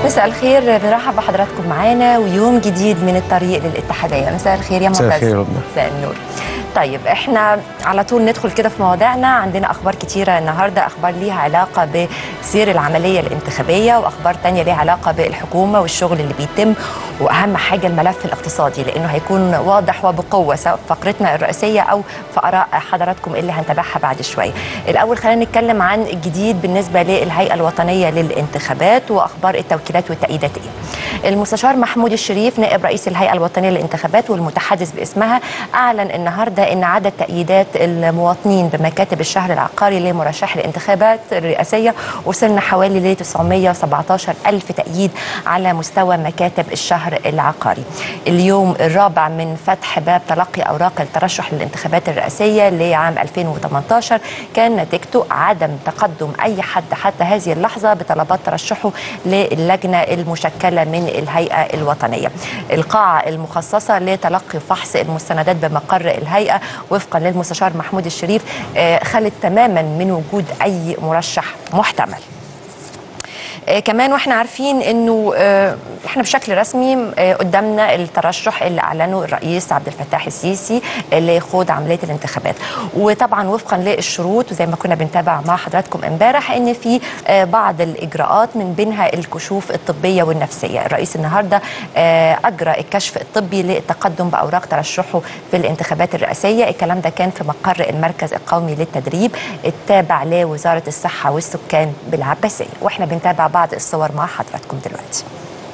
مساء الخير بنرحب بحضراتكم معانا ويوم جديد من الطريق للاتحاديه مساء الخير يا معتز مساء الخير يا ربنا. مساء النور طيب احنا على طول ندخل كده في مواضيعنا عندنا اخبار كتيره النهارده اخبار ليها علاقه بسير العمليه الانتخابيه واخبار تانية ليها علاقه بالحكومه والشغل اللي بيتم واهم حاجه الملف الاقتصادي لانه هيكون واضح وبقوه سواء في فقرتنا الرئيسيه او في اراء حضراتكم اللي هنتابعها بعد شويه. الاول خلينا نتكلم عن الجديد بالنسبه للهيئه الوطنيه للانتخابات واخبار التوكيلات والتأييدات ايه. المستشار محمود الشريف نائب رئيس الهيئه الوطنيه للانتخابات والمتحدث باسمها اعلن النهارده ان عدد تأييدات المواطنين بمكاتب الشهر العقاري لمرشح الانتخابات الرئاسيه وصلنا حوالي ل 917 الف تأييد على مستوى مكاتب الشهر العقاري. اليوم الرابع من فتح باب تلقي اوراق الترشح للانتخابات الرئاسيه لعام 2018 كان نتيجته عدم تقدم اي حد حتى هذه اللحظه بطلبات ترشحه للجنه المشكله من الهيئه الوطنيه. القاعه المخصصه لتلقي وفحص المستندات بمقر الهيئه وفقا للمستشار محمود الشريف آه، خلت تماما من وجود اي مرشح محتمل. آه، كمان واحنا عارفين انه آه، احنا بشكل رسمي آه، قدامنا الترشح اللي اعلنه الرئيس عبد الفتاح السيسي لخوض عمليه الانتخابات وطبعا وفقا للشروط وزي ما كنا بنتابع مع حضراتكم امبارح ان في آه، بعض الاجراءات من بينها الكشوف الطبيه والنفسيه الرئيس النهارده آه، اجرى الكشف الطبي للتقدم باوراق ترشحه في الانتخابات الرئاسيه الكلام ده كان في مقر المركز القومي للتدريب التابع لوزاره الصحه والسكان بالعباسيه واحنا بنتابع بعض الصور مع حضراتكم دلوقتي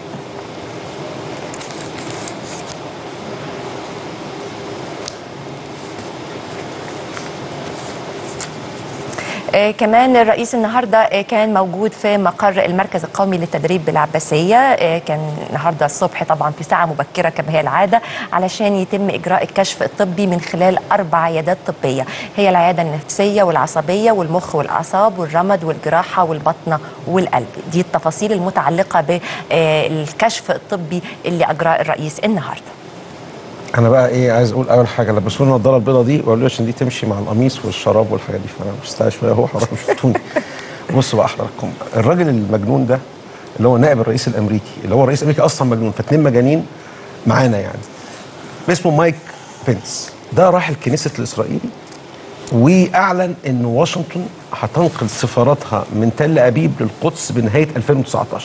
آه كمان الرئيس النهارده آه كان موجود في مقر المركز القومي للتدريب بالعباسيه آه كان النهارده الصبح طبعا في ساعه مبكره كما هي العاده علشان يتم اجراء الكشف الطبي من خلال اربع عيادات طبيه هي العياده النفسيه والعصبيه والمخ والاعصاب والرمد والجراحه والبطنه والقلب دي التفاصيل المتعلقه بالكشف الطبي اللي اجراه الرئيس النهارده انا بقى ايه عايز اقول اول حاجه لبسوا لنا النضاره البيضاء دي وقالوا لي عشان دي تمشي مع القميص والشراب والحاجات دي فانا مستعجل شويه اهو حضرتك شفتوني بصوا بقى حضراتكم الراجل المجنون ده اللي هو نائب الرئيس الامريكي اللي هو الرئيس الامريكي اصلا مجنون فاتنين مجانين معانا يعني اسمه مايك بينس ده راح الكنيسة الاسرائيلي واعلن ان واشنطن هتنقل سفاراتها من تل ابيب للقدس بنهايه 2019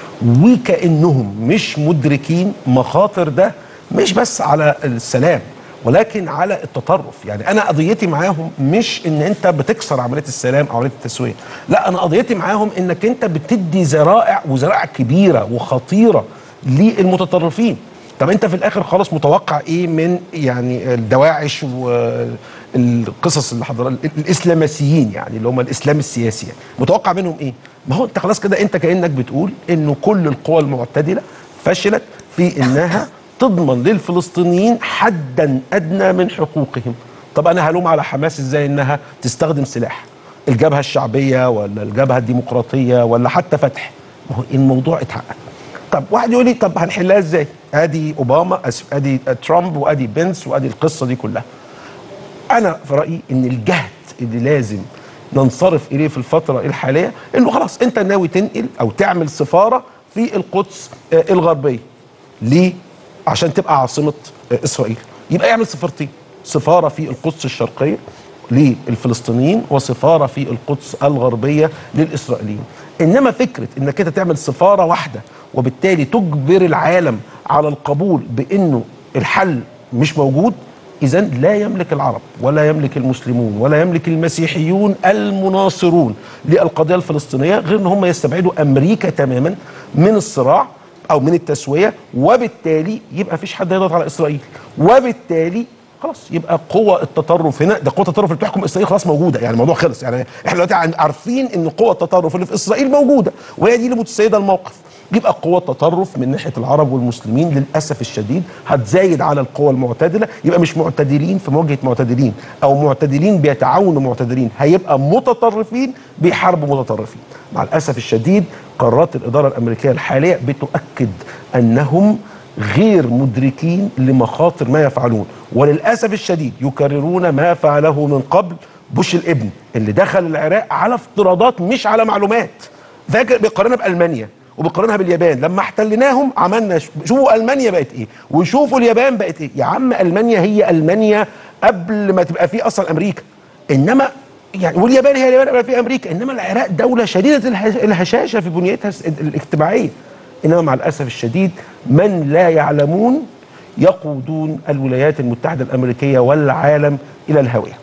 وكانهم مش مدركين مخاطر ده مش بس على السلام ولكن على التطرف يعني انا قضيتي معاهم مش ان انت بتكسر عمليه السلام او عمليه التسويه لا انا قضيتي معاهم انك انت بتدي ذرائع وذرائع كبيره وخطيره للمتطرفين طب انت في الاخر خالص متوقع ايه من يعني الدواعش والقصص اللي حضر الاسلامسيين يعني اللي هم الاسلام السياسي يعني متوقع منهم ايه ما هو انت خلاص كده انت كانك بتقول انه كل القوى المعتدله فشلت في انها تضمن للفلسطينيين حدا ادنى من حقوقهم طب انا هلوم على حماس ازاي انها تستخدم سلاح الجبهه الشعبيه ولا الجبهه الديمقراطيه ولا حتى فتح ما هو الموضوع اتحقق طب واحد يقول لي طب هنحلها ازاي ادي اوباما أس- ادي ترامب وادي بنس وادي القصه دي كلها انا في رايي ان الجهد اللي لازم ننصرف اليه في الفتره الحاليه انه خلاص انت ناوي تنقل او تعمل سفاره في القدس آه، الغربيه ليه عشان تبقى عاصمه آه، اسرائيل يبقى يعمل سفارتين سفاره في القدس الشرقيه للفلسطينيين وسفاره في القدس الغربيه للاسرائيليين انما فكره انك انت تعمل سفاره واحده وبالتالي تجبر العالم على القبول بانه الحل مش موجود اذا لا يملك العرب ولا يملك المسلمون ولا يملك المسيحيون المناصرون للقضيه الفلسطينيه غير ان هم يستبعدوا امريكا تماما من الصراع او من التسويه وبالتالي يبقى فيش حد يضغط على اسرائيل وبالتالي خلاص يبقى قوى التطرف هنا ده قوى التطرف اللي بتحكم اسرائيل خلاص موجوده يعني الموضوع خلص يعني احنا دلوقتي عن- عارفين ان قوى التطرف اللي في اسرائيل موجوده وهي دي اللي متسيده الموقف يبقى قوى التطرف من ناحيه العرب والمسلمين للاسف الشديد هتزايد على القوى المعتدله يبقى مش معتدلين في مواجهه معتدلين او معتدلين بيتعاونوا معتدلين هيبقى متطرفين بيحاربوا متطرفين مع الاسف الشديد قرارات الاداره الامريكيه الحاليه بتؤكد انهم غير مدركين لمخاطر ما يفعلون وللاسف الشديد يكررون ما فعله من قبل بوش الابن اللي دخل العراق على افتراضات مش على معلومات فاكر بيقارنها بالمانيا وبقارنها باليابان لما احتلناهم عملنا ش- شوفوا المانيا بقت ايه وشوفوا اليابان بقت ايه يا عم المانيا هي المانيا قبل ما تبقى في اصلا امريكا انما يعني واليابان هي اليابان قبل في امريكا انما العراق دوله شديده الهش- الهشاشه في بنيتها الس- الاجتماعيه انما مع الاسف الشديد من لا يعلمون يقودون الولايات المتحده الامريكيه والعالم الى الهاويه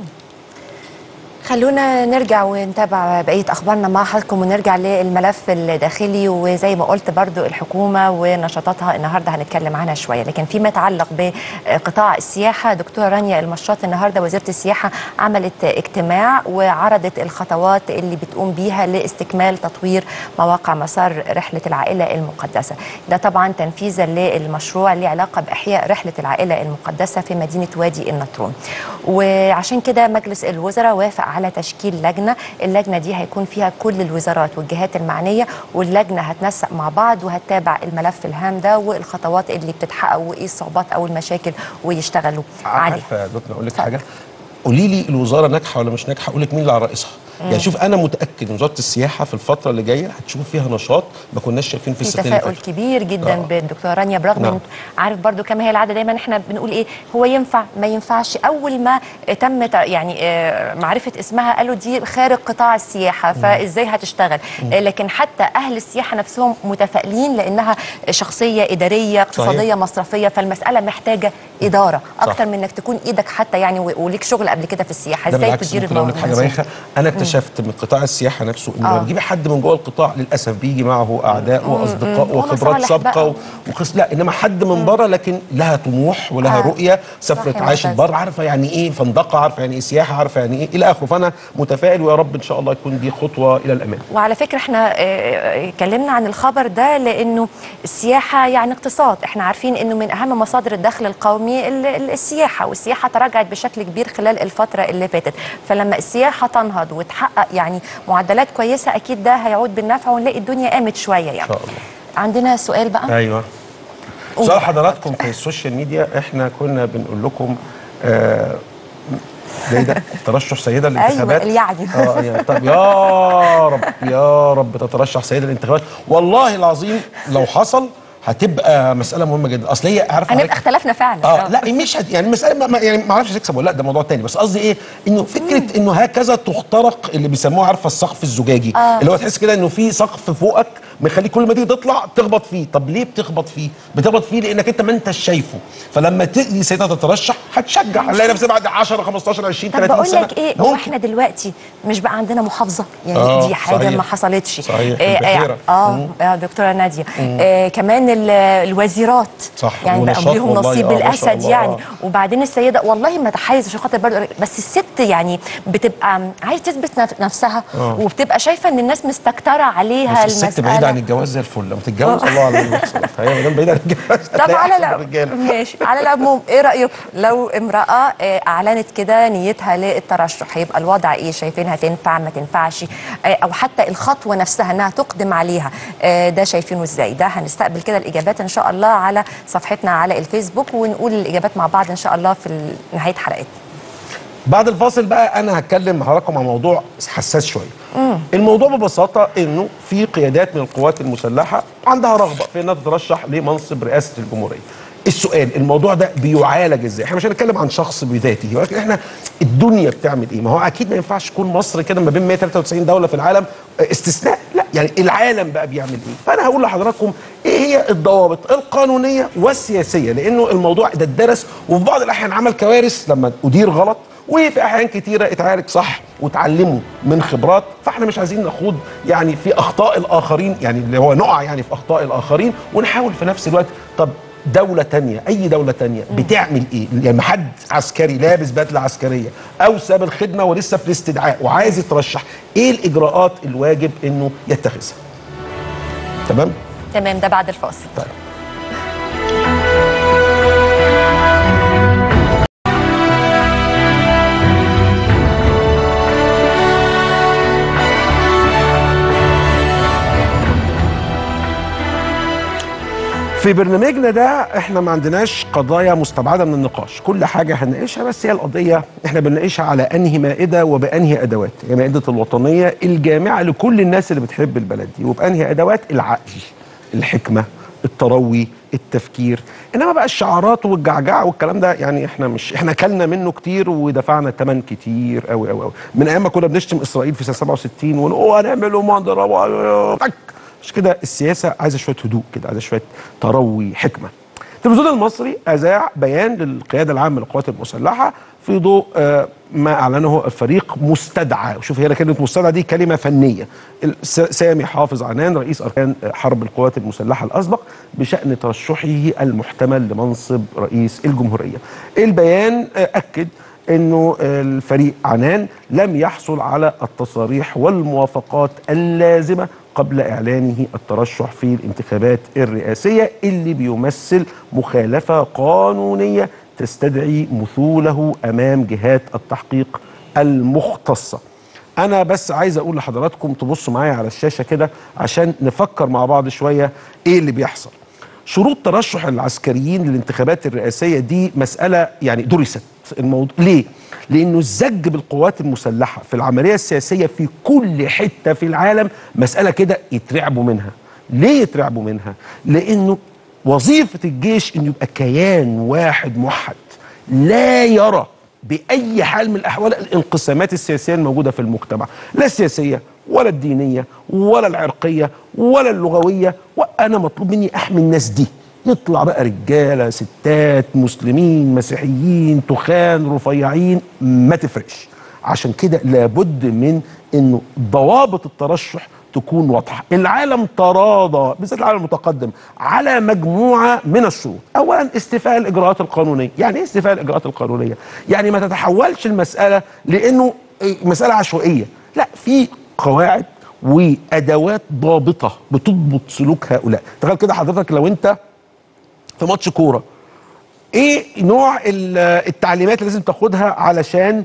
خلونا نرجع ونتابع بقية أخبارنا مع حضراتكم ونرجع للملف الداخلي وزي ما قلت برضو الحكومة ونشاطاتها النهاردة هنتكلم عنها شوية لكن فيما يتعلق بقطاع السياحة دكتورة رانيا المشاط النهاردة وزيرة السياحة عملت اجتماع وعرضت الخطوات اللي بتقوم بيها لاستكمال تطوير مواقع مسار رحلة العائلة المقدسة ده طبعا تنفيذا للمشروع اللي علاقة بإحياء رحلة العائلة المقدسة في مدينة وادي النطرون وعشان كده مجلس الوزراء وافق على تشكيل لجنة اللجنة دي هيكون فيها كل الوزارات والجهات المعنية واللجنة هتنسق مع بعض وهتتابع الملف الهام ده والخطوات اللي بتتحقق وايه الصعوبات او المشاكل ويشتغلوا عليها عارفه يا دكتور اقول لك اتفضل. حاجه قولي لي الوزاره ناجحه ولا مش ناجحه اقول لك مين اللي على رئيسها يعني شوف انا متاكد ان وزاره السياحه في الفتره اللي جايه هتشوف فيها نشاط ما كناش شايفين في في السنتين اللي تفاؤل فاتوا كبير جدا آه. بالدكتوره رانيا برغم نعم. ان عارف برضو كما هي العاده دايما احنا بنقول ايه هو ينفع ما ينفعش اول ما تم تع- يعني آه، معرفه اسمها قالوا دي خارج قطاع السياحه فازاي هتشتغل آه، لكن حتى اهل السياحه نفسهم متفائلين لانها شخصيه اداريه اقتصاديه صحيح. مصرفيه فالمساله محتاجه اداره صح. اكتر من انك تكون ايدك حتى يعني و- وليك شغل قبل كده في السياحه ده ازاي بالعكس تدير ممكن اقول لك حاجه الموضوع بايخه انا اكتشفت من قطاع السياحه نفسه انه آه. لما تجيبي حد من جوه القطاع للاسف بيجي معه اعداء واصدقاء مم. وخبرات ومصالح سابقه بقى. وخص لا انما حد من بره لكن لها طموح ولها آه. رؤيه سافرت صح يا عاشت معتز. بره عارفه يعني ايه فندقه عارفه يعني ايه سياحه عارفه يعني ايه الى اخره فانا متفائل ويا رب ان شاء الله يكون دي خطوه الى الامام وعلى فكرة احنا آه، آه، اتكلمنا عن الخبر ده لأنه السياحة يعني اقتصاد احنا عارفين أنه من أهم مصادر الدخل القومي ال- ال- السياحة والسياحة تراجعت بشكل كبير خلال الفترة اللي فاتت فلما السياحة تنهض وتحقق يعني معدلات كويسة أكيد ده هيعود بالنفع ونلاقي الدنيا قامت شوية يعني ان شاء الله عندنا سؤال بقى ايوه قول. سؤال حضراتكم في السوشيال ميديا احنا كنا بنقول لكم آه ده إيه ده ترشح سيده للانتخابات أيوة، يعني. اه يعني طب يا رب يا رب تترشح سيده للانتخابات والله العظيم لو حصل هتبقى مساله مهمه جدا اصل هي عارفه هنبقى حضرتك- اختلفنا فعلا اه لا مش هت يعني المساله ما- ما يعني ما اعرفش تكسب ولا لا ده موضوع تاني بس قصدي ايه انه فكره انه هكذا تخترق اللي بيسموه عارفه السقف الزجاجي آه. اللي هو تحس كده انه في سقف فوقك مخليك كل ما تيجي تطلع تخبط فيه طب ليه بتخبط فيه بتخبط فيه لانك انت ما انتش شايفه فلما تيجي سيدها تترشح هتشجع هنلاقي نفسنا بعد 10 15 20 طب 30 بقول سنه لك ايه هو ممكن احنا دلوقتي مش بقى عندنا محافظه يعني آه، دي حاجه صحيح. ما حصلتش صحيح، آه البحيرة. اه, آه دكتوره ناديه آه كمان ال- الوزيرات صح، يعني بقى ونشاط ليهم والله، نصيب آه، ما شاء الاسد الله، يعني آه. وبعدين السيده والله ما تحيز عشان خاطر برضه بس الست يعني بتبقى عايزه تثبت نف- نفسها آه. وبتبقى شايفه ان الناس مستكتره عليها بس الست المساله بعيده عن الجواز زي الفل لما تتجوز الله اعلم اللي بيحصل فهي ما دام بعيده عن الجواز طب هتلاقي على أحسن العموم الرجالة. ماشي على العموم ايه رايكم لو امراه آه، اعلنت كده نيتها للترشح هيبقى الوضع ايه شايفينها تنفع ما تنفعش آه، او حتى الخطوه نفسها انها تقدم عليها آه، ده شايفينه ازاي ده هنستقبل كده الاجابات ان شاء الله على صفحتنا على الفيسبوك ونقول الاجابات مع بعض ان شاء الله في ال- نهايه حلقتنا بعد الفاصل بقى انا هتكلم مع حضراتكم عن موضوع حساس شويه الموضوع ببساطه انه في قيادات من القوات المسلحه عندها رغبه في انها تترشح لمنصب رئاسه الجمهوريه السؤال الموضوع ده بيعالج ازاي احنا مش هنتكلم عن شخص بذاته ولكن احنا الدنيا بتعمل ايه ما هو اكيد ما ينفعش تكون مصر كده ما بين 193 دوله في العالم استثناء لا يعني العالم بقى بيعمل ايه فانا هقول لحضراتكم ايه هي الضوابط القانونيه والسياسيه لانه الموضوع ده اتدرس وفي بعض الاحيان عمل كوارث لما ادير غلط وفي احيان كتيره اتعالج صح وتعلموا من خبرات فاحنا مش عايزين نخوض يعني في اخطاء الاخرين يعني اللي هو نقع يعني في اخطاء الاخرين ونحاول في نفس الوقت طب دولة تانية أي دولة تانية بتعمل إيه؟ يعني حد عسكري لابس بدلة عسكرية أو ساب الخدمة ولسه في الاستدعاء وعايز يترشح، إيه الإجراءات الواجب إنه يتخذها؟ تمام؟ تمام ده بعد الفاصل طيب في برنامجنا ده احنا ما عندناش قضايا مستبعده من النقاش كل حاجه هنناقشها بس هي القضيه احنا بنناقشها على انهي مائده وبانهي ادوات هي مائده الوطنيه الجامعه لكل الناس اللي بتحب البلد دي وبانهي ادوات العقل الحكمه التروي التفكير انما بقى الشعارات والجعجع والكلام ده يعني احنا مش احنا كلنا منه كتير ودفعنا ثمن كتير قوي قوي قوي من ايام ما كنا بنشتم اسرائيل في سنه 67 ونقول هنعمل مهندره مش كده السياسه عايزه شويه هدوء كده عايزه شويه تروي حكمه التلفزيون المصري اذاع بيان للقياده العامه للقوات المسلحه في ضوء آه، ما اعلنه الفريق مستدعى وشوف هنا كلمه مستدعى دي كلمه فنيه الس- سامي حافظ عنان رئيس اركان آه، حرب القوات المسلحه الاسبق بشان ترشحه المحتمل لمنصب رئيس الجمهوريه البيان آه، اكد انه الفريق عنان لم يحصل على التصاريح والموافقات اللازمه قبل اعلانه الترشح في الانتخابات الرئاسيه اللي بيمثل مخالفه قانونيه تستدعي مثوله امام جهات التحقيق المختصه. انا بس عايز اقول لحضراتكم تبصوا معايا على الشاشه كده عشان نفكر مع بعض شويه ايه اللي بيحصل. شروط ترشح العسكريين للانتخابات الرئاسيه دي مساله يعني درست الموضوع ليه؟ لانه الزج بالقوات المسلحه في العمليه السياسيه في كل حته في العالم مساله كده يترعبوا منها. ليه يترعبوا منها؟ لانه وظيفه الجيش انه يبقى كيان واحد موحد لا يرى باي حال من الاحوال الانقسامات السياسيه الموجوده في المجتمع، لا السياسيه ولا الدينيه ولا العرقيه ولا اللغويه وانا مطلوب مني احمي الناس دي يطلع بقى رجاله ستات مسلمين مسيحيين تخان رفيعين ما تفرقش عشان كده لابد من انه ضوابط الترشح تكون واضحه العالم تراضى بالذات العالم المتقدم على مجموعه من الشروط اولا استيفاء الاجراءات القانونيه يعني ايه استيفاء الاجراءات القانونيه يعني ما تتحولش المساله لانه مساله عشوائيه لا في قواعد وادوات ضابطه بتضبط سلوك هؤلاء تخيل كده حضرتك لو انت في ماتش كوره ايه نوع ال- التعليمات اللي لازم تاخدها علشان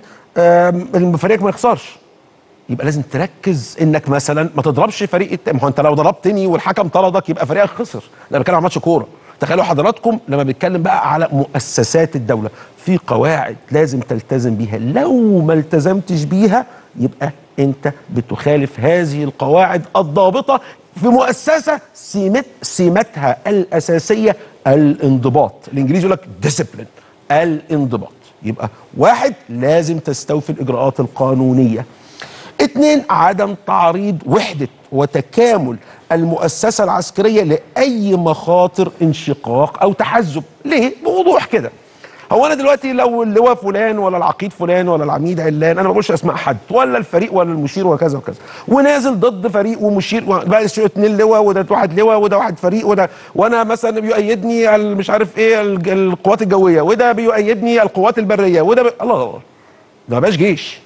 آم، فريقك ما يخسرش يبقى لازم تركز انك مثلا ما تضربش فريق الت... ما هو انت لو ضربتني والحكم طردك يبقى فريقك خسر لا بتكلم عن ماتش كوره تخيلوا حضراتكم لما بنتكلم بقى على مؤسسات الدوله في قواعد لازم تلتزم بيها لو ما التزمتش بيها يبقى انت بتخالف هذه القواعد الضابطه في مؤسسه سمت سمتها الاساسيه الانضباط الانجليزي يقول لك ديسيبلين الانضباط يبقى واحد لازم تستوفي الاجراءات القانونيه اتنين عدم تعريض وحدة وتكامل المؤسسة العسكرية لأي مخاطر انشقاق أو تحزب ليه؟ بوضوح كده هو انا دلوقتي لو اللواء فلان ولا العقيد فلان ولا العميد علان انا ما بقولش اسماء حد ولا الفريق ولا المشير وكذا وكذا ونازل ضد فريق ومشير بقى شو اتنين لواء وده واحد لواء وده واحد فريق وده وانا مثلا بيؤيدني ال- مش عارف ايه ال- القوات الجويه وده بيؤيدني القوات البريه وده بي... الله الله ده ما بقاش جيش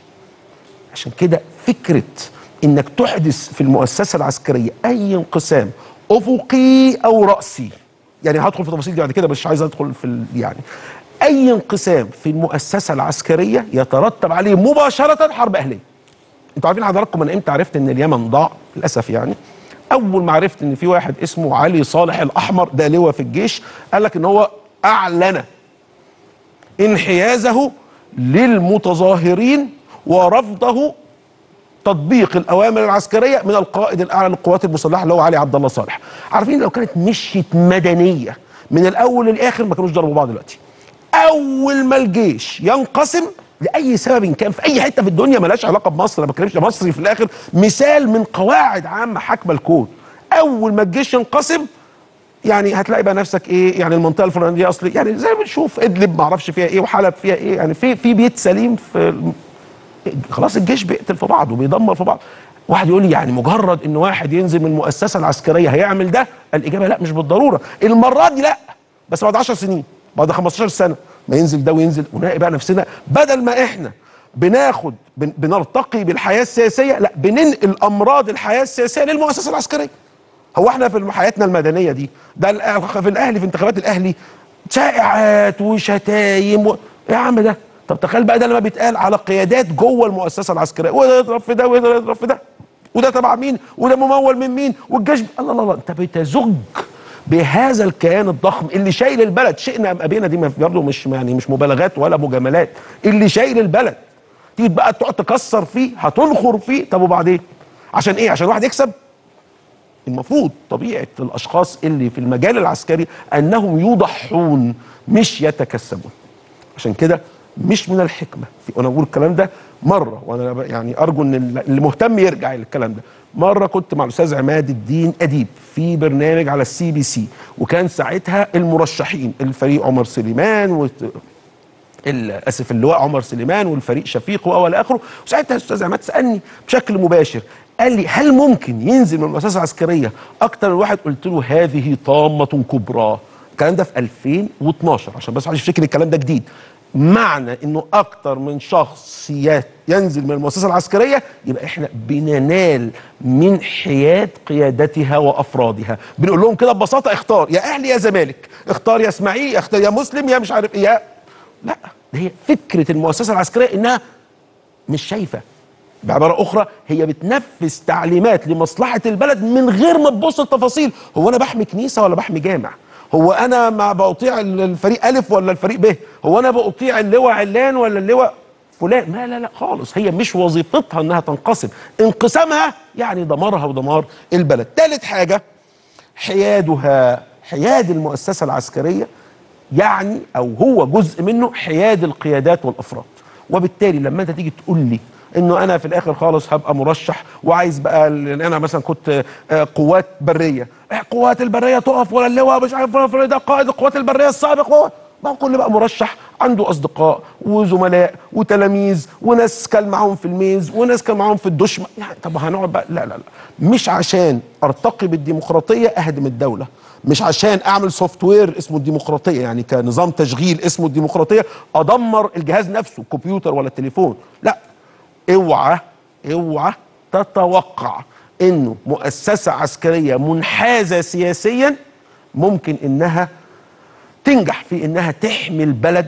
عشان كده فكرة انك تحدث في المؤسسة العسكرية اي انقسام افقي او رأسي يعني هدخل في تفاصيل دي بعد كده بس مش عايز ادخل في ال- يعني اي انقسام في المؤسسة العسكرية يترتب عليه مباشرة حرب اهلية انتوا عارفين حضراتكم انا امتى عرفت ان اليمن ضاع للاسف يعني اول ما عرفت ان في واحد اسمه علي صالح الاحمر ده لواء في الجيش قال لك ان هو اعلن انحيازه للمتظاهرين ورفضه تطبيق الاوامر العسكريه من القائد الاعلى للقوات المسلحه اللي هو علي عبد الله صالح عارفين لو كانت مشيت مدنيه من الاول للاخر ما كانوش ضربوا بعض دلوقتي اول ما الجيش ينقسم لاي سبب إن كان في اي حته في الدنيا ملهاش علاقه بمصر انا ما بتكلمش مصري في الاخر مثال من قواعد عامه حاكمه الكون اول ما الجيش ينقسم يعني هتلاقي بقى نفسك ايه يعني المنطقه الفلانيه دي اصلي يعني زي ما بنشوف ادلب ما اعرفش فيها ايه وحلب فيها ايه يعني في في بيت سليم في خلاص الجيش بيقتل في بعض وبيدمر في بعض واحد يقول لي يعني مجرد ان واحد ينزل من المؤسسه العسكريه هيعمل ده الاجابه لا مش بالضروره المره دي لا بس بعد 10 سنين بعد 15 سنه ما ينزل ده وينزل ونلاقي بقى نفسنا بدل ما احنا بناخد بن بنرتقي بالحياه السياسيه لا بننقل امراض الحياه السياسيه للمؤسسه العسكريه هو احنا في حياتنا المدنيه دي ده الأ- في الاهلي في انتخابات الاهلي شائعات وشتايم و... يا عم ده طب تخيل بقى ده لما بيتقال على قيادات جوه المؤسسه العسكريه وده يضرب في ده وده يضرب في ده وده تبع مين وده ممول من مين والجيش الله الله الله انت بتزج بهذا الكيان الضخم اللي شايل البلد شئنا ام ابينا دي ما- برضه مش يعني مش مبالغات ولا مجاملات اللي شايل البلد تيجي بقى تقعد تكسر فيه هتنخر فيه طب وبعدين عشان ايه عشان واحد يكسب المفروض طبيعه الاشخاص اللي في المجال العسكري انهم يضحون مش يتكسبون عشان كده مش من الحكمه في وانا بقول الكلام ده مره وانا ب- يعني ارجو ان اللي مهتم يرجع للكلام ده مره كنت مع الاستاذ عماد الدين اديب في برنامج على السي بي سي وكان ساعتها المرشحين الفريق عمر سليمان و ال- اسف اللواء عمر سليمان والفريق شفيق والى اخره وساعتها الاستاذ عماد سالني بشكل مباشر قال لي هل ممكن ينزل من المؤسسه العسكريه اكتر من واحد قلت له هذه طامه كبرى الكلام ده في 2012 عشان بس محدش يفتكر الكلام ده جديد معنى انه اكتر من شخص ي- ينزل من المؤسسه العسكريه يبقى احنا بننال من حياد قيادتها وافرادها بنقول لهم كده ببساطه اختار يا اهلي يا زمالك اختار يا اسماعيل اختار يا مسلم يا مش عارف ايه يا لا ده هي فكره المؤسسه العسكريه انها مش شايفه بعباره اخرى هي بتنفذ تعليمات لمصلحه البلد من غير ما تبص التفاصيل هو انا بحمي كنيسه ولا بحمي جامع هو انا ما بطيع الفريق الف ولا الفريق ب هو انا بطيع اللواء علان ولا اللواء فلان ما لا لا خالص هي مش وظيفتها انها تنقسم انقسامها يعني دمارها ودمار البلد ثالث حاجه حيادها حياد المؤسسه العسكريه يعني او هو جزء منه حياد القيادات والافراد وبالتالي لما انت تيجي تقول لي انه انا في الاخر خالص هبقى مرشح وعايز بقى ال- انا مثلا كنت آه، قوات بريه آه، قوات البريه تقف ولا اللواء مش عارف ولا ده قائد القوات البريه السابق هو بقى كل بقى مرشح عنده اصدقاء وزملاء وتلاميذ وناس كان معاهم في الميز وناس كان معاهم في الدشمه يعني طب هنقعد بقى لا لا لا مش عشان ارتقي بالديمقراطيه اهدم الدوله مش عشان اعمل سوفت وير اسمه الديمقراطيه يعني كنظام تشغيل اسمه الديمقراطيه ادمر الجهاز نفسه الكمبيوتر ولا التليفون لا اوعى اوعى تتوقع انه مؤسسه عسكريه منحازه سياسيا ممكن انها تنجح في انها تحمي البلد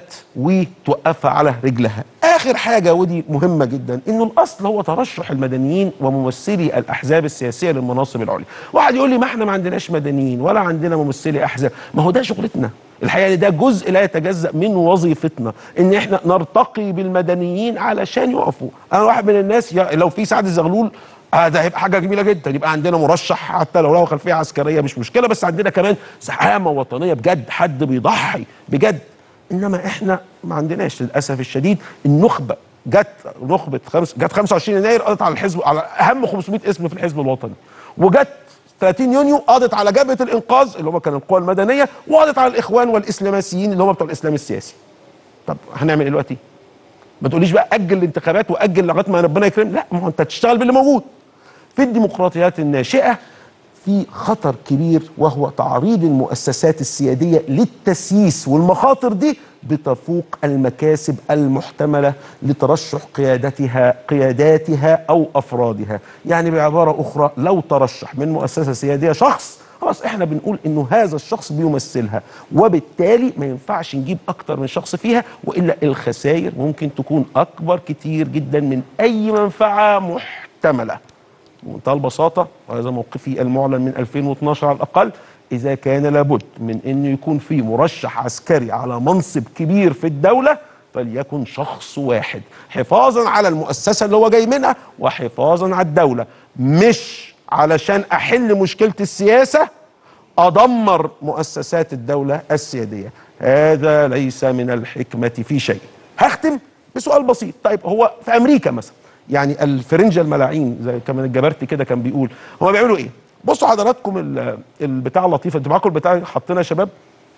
وتوقفها على رجلها اخر حاجه ودي مهمه جدا انه الاصل هو ترشح المدنيين وممثلي الاحزاب السياسيه للمناصب العليا واحد يقول لي ما احنا ما عندناش مدنيين ولا عندنا ممثلي احزاب ما هو ده شغلتنا الحقيقه إن ده جزء لا يتجزا من وظيفتنا ان احنا نرتقي بالمدنيين علشان يقفوا انا واحد من الناس يا- لو في سعد الزغلول آه ده هيبقى حاجه جميله جدا يبقى عندنا مرشح حتى لو له خلفيه عسكريه مش مشكله بس عندنا كمان زعامه وطنيه بجد حد بيضحي بجد انما احنا ما عندناش للاسف الشديد النخبه جت نخبه خمس جت 25 يناير قضت على الحزب على اهم 500 اسم في الحزب الوطني وجت 30 يونيو قضت على جبهه الانقاذ اللي هم كانوا القوى المدنيه وقضت على الاخوان والاسلامسيين اللي هم بتوع الاسلام السياسي طب هنعمل ايه دلوقتي؟ ما تقوليش بقى اجل الانتخابات واجل لغايه ما ربنا يكرم لا ما هو انت تشتغل باللي موجود في الديمقراطيات الناشئه في خطر كبير وهو تعريض المؤسسات السياديه للتسييس والمخاطر دي بتفوق المكاسب المحتمله لترشح قيادتها قياداتها او افرادها يعني بعباره اخرى لو ترشح من مؤسسه سياديه شخص خلاص احنا بنقول انه هذا الشخص بيمثلها وبالتالي ما ينفعش نجيب اكتر من شخص فيها والا الخسائر ممكن تكون اكبر كتير جدا من اي منفعه محتمله بمنتهى البساطه وهذا موقفي المعلن من 2012 على الاقل اذا كان لابد من انه يكون في مرشح عسكري على منصب كبير في الدوله فليكن شخص واحد حفاظا على المؤسسه اللي هو جاي منها وحفاظا على الدوله مش علشان احل مشكله السياسه ادمر مؤسسات الدوله السياديه هذا ليس من الحكمه في شيء هختم بسؤال بسيط طيب هو في امريكا مثلا يعني الفرنجه الملاعين زي كمان الجبرتي كده كان بيقول هما بيعملوا ايه بصوا حضراتكم ال- البتاع اللطيفه انتوا معاكم البتاع حاطينها يا شباب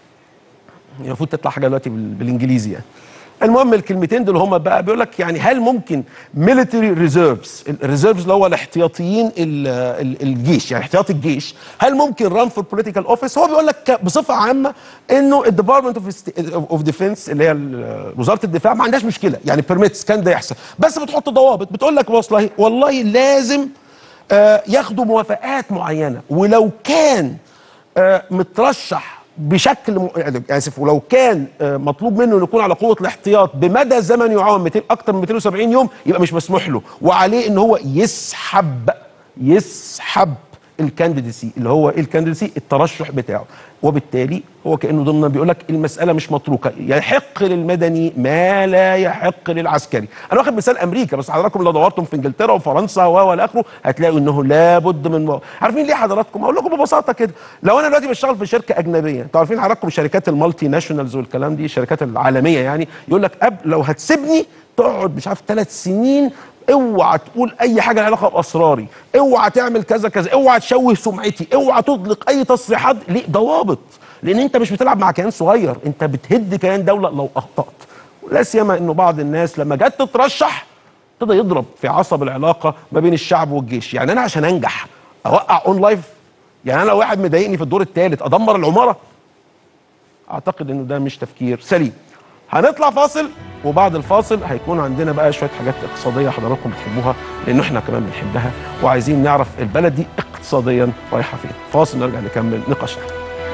المفروض تطلع حاجه دلوقتي بال- بالانجليزي يعني المهم الكلمتين دول هم بقى بيقول لك يعني هل ممكن ميليتري ريزيرفز الريزيرفز اللي هو الاحتياطيين ال- ال- الجيش يعني احتياطي الجيش هل ممكن ران فور بوليتيكال اوفيس هو بيقول لك ك- بصفه عامه انه الديبارتمنت اوف اوف ديفنس اللي هي ال- وزاره الدفاع ما عندهاش مشكله يعني بيرميتس كان ده يحصل بس بتحط ضوابط بتقول لك والله والله لازم آه، ياخدوا موافقات معينه ولو كان آه، مترشح بشكل م... يعني اسف ولو كان آه، مطلوب منه انه يكون على قوه الاحتياط بمدى زمن يعاون 200 اكتر من 270 يوم يبقى مش مسموح له وعليه ان هو يسحب يسحب الكانديدسي اللي هو ايه الكانديدسي الترشح بتاعه وبالتالي هو كانه ضمن بيقول لك المساله مش متروكه يحق للمدني ما لا يحق للعسكري انا واخد مثال امريكا بس حضراتكم لو دورتم في انجلترا وفرنسا و والى اخره هتلاقوا انه لابد من عارفين ليه حضراتكم اقول لكم ببساطه كده لو انا دلوقتي بشتغل في شركه اجنبيه انتوا عارفين حضراتكم شركات المالتي ناشونالز والكلام دي الشركات العالميه يعني يقول لك قبل لو هتسيبني تقعد مش عارف ثلاث سنين اوعى تقول اي حاجه لها علاقه باسراري اوعى تعمل كذا كذا اوعى تشوه سمعتي اوعى تطلق اي تصريحات ليه ضوابط لان انت مش بتلعب مع كيان صغير انت بتهد كيان دوله لو اخطات لا سيما انه بعض الناس لما جت تترشح ابتدى يضرب في عصب العلاقه ما بين الشعب والجيش يعني انا عشان انجح اوقع اون لايف يعني انا لو واحد مضايقني في الدور الثالث ادمر العماره اعتقد انه ده مش تفكير سليم هنطلع فاصل وبعد الفاصل هيكون عندنا بقى شويه حاجات اقتصاديه حضراتكم بتحبوها لان احنا كمان بنحبها وعايزين نعرف البلد دي اقتصاديا رايحه فين فاصل نرجع نكمل نقاشنا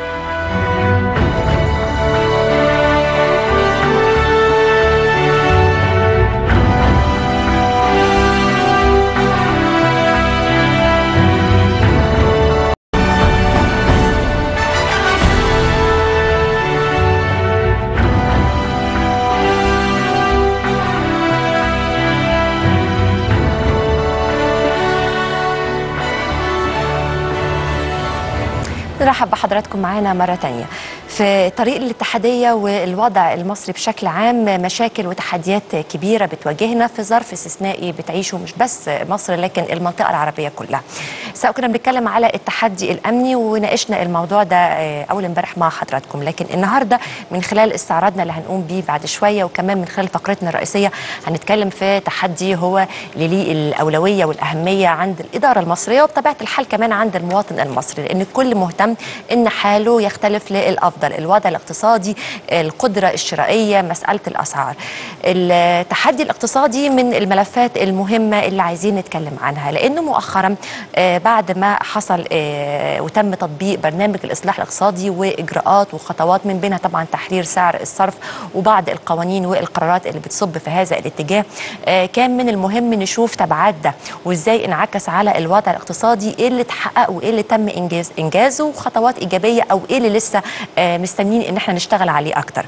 نرحب بحضراتكم معانا مرة تانية في طريق الاتحادية والوضع المصري بشكل عام مشاكل وتحديات كبيرة بتواجهنا في ظرف استثنائي بتعيشه مش بس مصر لكن المنطقة العربية كلها سواء كنا بنتكلم على التحدي الأمني وناقشنا الموضوع ده أول امبارح مع حضراتكم لكن النهاردة من خلال استعراضنا اللي هنقوم بيه بعد شوية وكمان من خلال فقرتنا الرئيسية هنتكلم في تحدي هو اللي ليه الأولوية والأهمية عند الإدارة المصرية وبطبيعة الحال كمان عند المواطن المصري لأن الكل مهتم ان حاله يختلف للافضل الوضع الاقتصادي القدره الشرائيه مساله الاسعار التحدي الاقتصادي من الملفات المهمه اللي عايزين نتكلم عنها لانه مؤخرا بعد ما حصل وتم تطبيق برنامج الاصلاح الاقتصادي واجراءات وخطوات من بينها طبعا تحرير سعر الصرف وبعض القوانين والقرارات اللي بتصب في هذا الاتجاه كان من المهم نشوف تبعات ده وازاي انعكس على الوضع الاقتصادي ايه اللي اتحقق وايه اللي تم انجاز انجازه وخطوات ايجابيه او ايه اللي لسه مستنيين ان احنا نشتغل عليه اكتر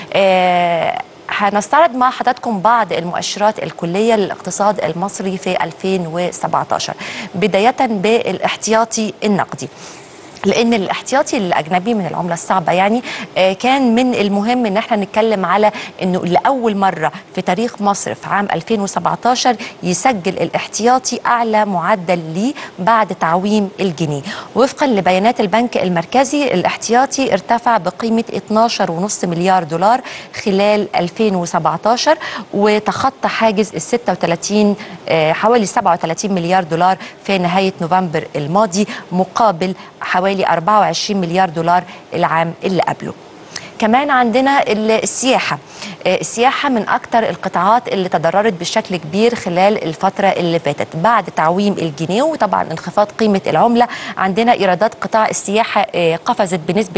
هنستعرض مع حضراتكم بعض المؤشرات الكلية للاقتصاد المصري في 2017 بداية بالاحتياطي النقدي لان الاحتياطي الاجنبي من العمله الصعبه يعني كان من المهم ان احنا نتكلم على انه لاول مره في تاريخ مصر في عام 2017 يسجل الاحتياطي اعلى معدل ليه بعد تعويم الجنيه وفقا لبيانات البنك المركزي الاحتياطي ارتفع بقيمه 12.5 مليار دولار خلال 2017 وتخطى حاجز ال 36 حوالي 37 مليار دولار في نهايه نوفمبر الماضي مقابل حوالي حوالي 24 مليار دولار العام اللي قبله كمان عندنا السياحة السياحة من أكثر القطاعات اللي تضررت بشكل كبير خلال الفترة اللي فاتت بعد تعويم الجنيه وطبعا انخفاض قيمة العملة عندنا إيرادات قطاع السياحة قفزت بنسبة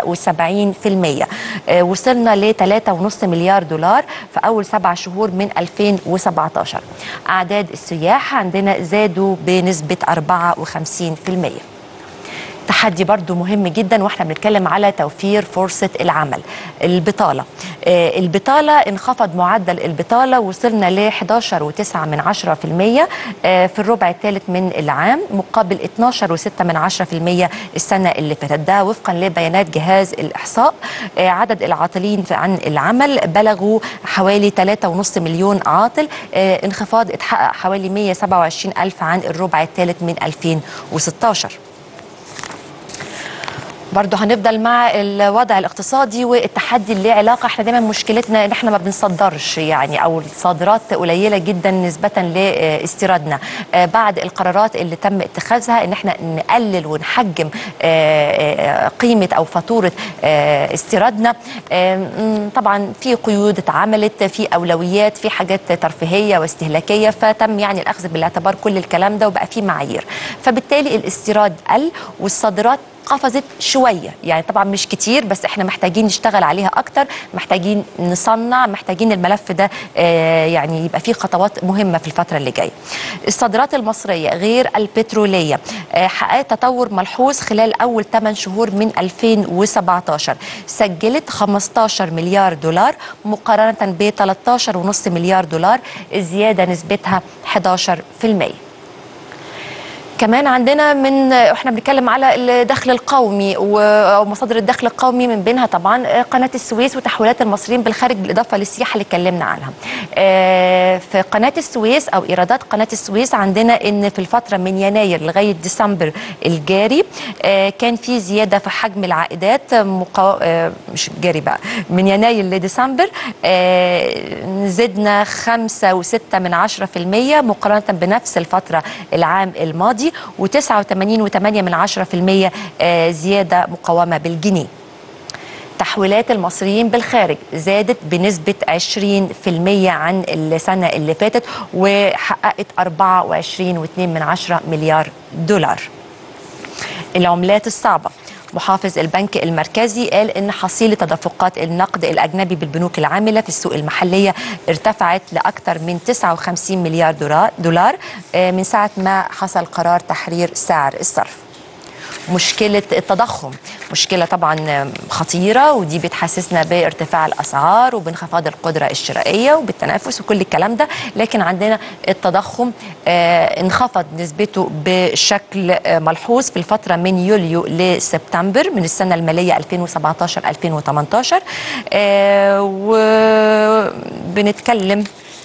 170% وصلنا ل 3.5 مليار دولار في أول سبع شهور من 2017 أعداد السياح عندنا زادوا بنسبة 54% تحدي برضو مهم جدا واحنا بنتكلم على توفير فرصة العمل البطالة آه البطالة انخفض معدل البطالة وصلنا ل 11.9 من 10 في المية آه في الربع الثالث من العام مقابل 12.6 من 10 في المية السنة اللي فاتت ده وفقا لبيانات جهاز الإحصاء آه عدد العاطلين عن العمل بلغوا حوالي 3.5 مليون عاطل آه انخفاض اتحقق حوالي 127 ألف عن الربع الثالث من 2016 برضه هنفضل مع الوضع الاقتصادي والتحدي اللي علاقه احنا دايما مشكلتنا ان احنا ما بنصدرش يعني او الصادرات قليله جدا نسبه لاستيرادنا بعد القرارات اللي تم اتخاذها ان احنا نقلل ونحجم قيمه او فاتوره استيرادنا طبعا في قيود اتعملت في اولويات في حاجات ترفيهيه واستهلاكيه فتم يعني الاخذ بالاعتبار كل الكلام ده وبقى في معايير فبالتالي الاستيراد قل والصادرات قفزت شويه يعني طبعا مش كتير بس احنا محتاجين نشتغل عليها اكتر محتاجين نصنع محتاجين الملف ده آه، يعني يبقى فيه خطوات مهمه في الفتره اللي جايه الصادرات المصريه غير البتروليه آه، حققت تطور ملحوظ خلال اول 8 شهور من 2017 سجلت 15 مليار دولار مقارنه ب 13.5 مليار دولار زياده نسبتها 11% كمان عندنا من احنا بنتكلم على الدخل القومي و- او مصادر الدخل القومي من بينها طبعا قناه السويس وتحويلات المصريين بالخارج بالاضافه للسياحه اللي اتكلمنا عنها. آه، في قناه السويس او ايرادات قناه السويس عندنا ان في الفتره من يناير لغايه ديسمبر الجاري آه، كان في زياده في حجم العائدات مقا... آه، مش الجاري بقى من يناير لديسمبر آه، زدنا 5.6 من 10% مقارنه بنفس الفتره العام الماضي و89.8 من 10% آه، زياده مقاومه بالجنيه تحويلات المصريين بالخارج زادت بنسبة 20% عن السنة اللي فاتت وحققت 24.2 من عشرة مليار دولار العملات الصعبة محافظ البنك المركزي قال ان حصيله تدفقات النقد الاجنبي بالبنوك العامله في السوق المحليه ارتفعت لاكثر من 59 مليار دولار- دولار آه، من ساعه ما حصل قرار تحرير سعر الصرف مشكلة التضخم مشكلة طبعا خطيرة ودي بتحسسنا بارتفاع الأسعار وبانخفاض القدرة الشرائية وبالتنافس وكل الكلام ده لكن عندنا التضخم آه انخفض نسبته بشكل آه ملحوظ في الفترة من يوليو لسبتمبر من السنة المالية 2017-2018 آه وبنتكلم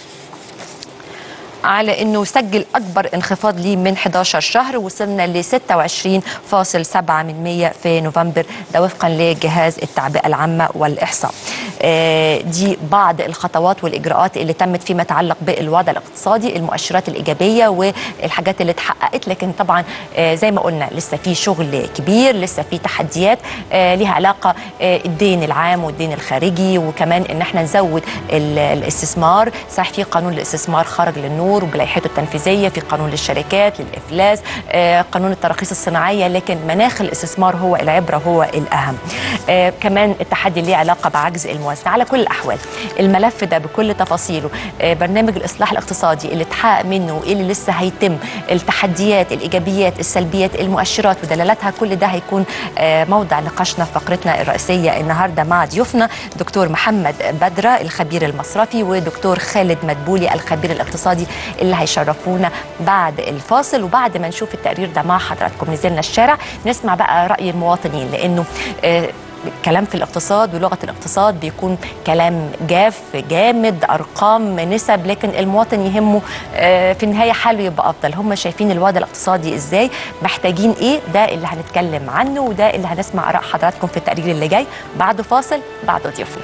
على انه سجل اكبر انخفاض ليه من 11 شهر وصلنا ل 26.7 من 100 في نوفمبر ده وفقا لجهاز التعبئه العامه والاحصاء. آه، دي بعض الخطوات والاجراءات اللي تمت فيما يتعلق بالوضع الاقتصادي المؤشرات الايجابيه والحاجات اللي اتحققت لكن طبعا آه، زي ما قلنا لسه في شغل كبير لسه في تحديات آه، ليها علاقه آه، الدين العام والدين الخارجي وكمان ان احنا نزود ال- الاستثمار صحيح في قانون الاستثمار خرج للنور وبلائحته التنفيذيه في قانون للشركات للافلاس آه، قانون التراخيص الصناعيه لكن مناخ الاستثمار هو العبره هو الاهم آه، كمان التحدي ليه علاقه بعجز الموازنه على كل الاحوال الملف ده بكل تفاصيله آه، برنامج الاصلاح الاقتصادي اللي اتحقق منه وايه اللي لسه هيتم التحديات الايجابيات السلبيات المؤشرات ودلالاتها كل ده هيكون آه، موضع نقاشنا في فقرتنا الرئيسيه النهارده مع ضيوفنا دكتور محمد بدره الخبير المصرفي ودكتور خالد مدبولي الخبير الاقتصادي اللي هيشرفونا بعد الفاصل وبعد ما نشوف التقرير ده مع حضراتكم نزلنا الشارع نسمع بقى راي المواطنين لانه آه، كلام في الاقتصاد ولغه الاقتصاد بيكون كلام جاف جامد ارقام نسب لكن المواطن يهمه آه، في النهايه حاله يبقى افضل هم شايفين الوضع الاقتصادي ازاي محتاجين ايه ده اللي هنتكلم عنه وده اللي هنسمع اراء حضراتكم في التقرير اللي جاي بعد فاصل بعد ضيوفنا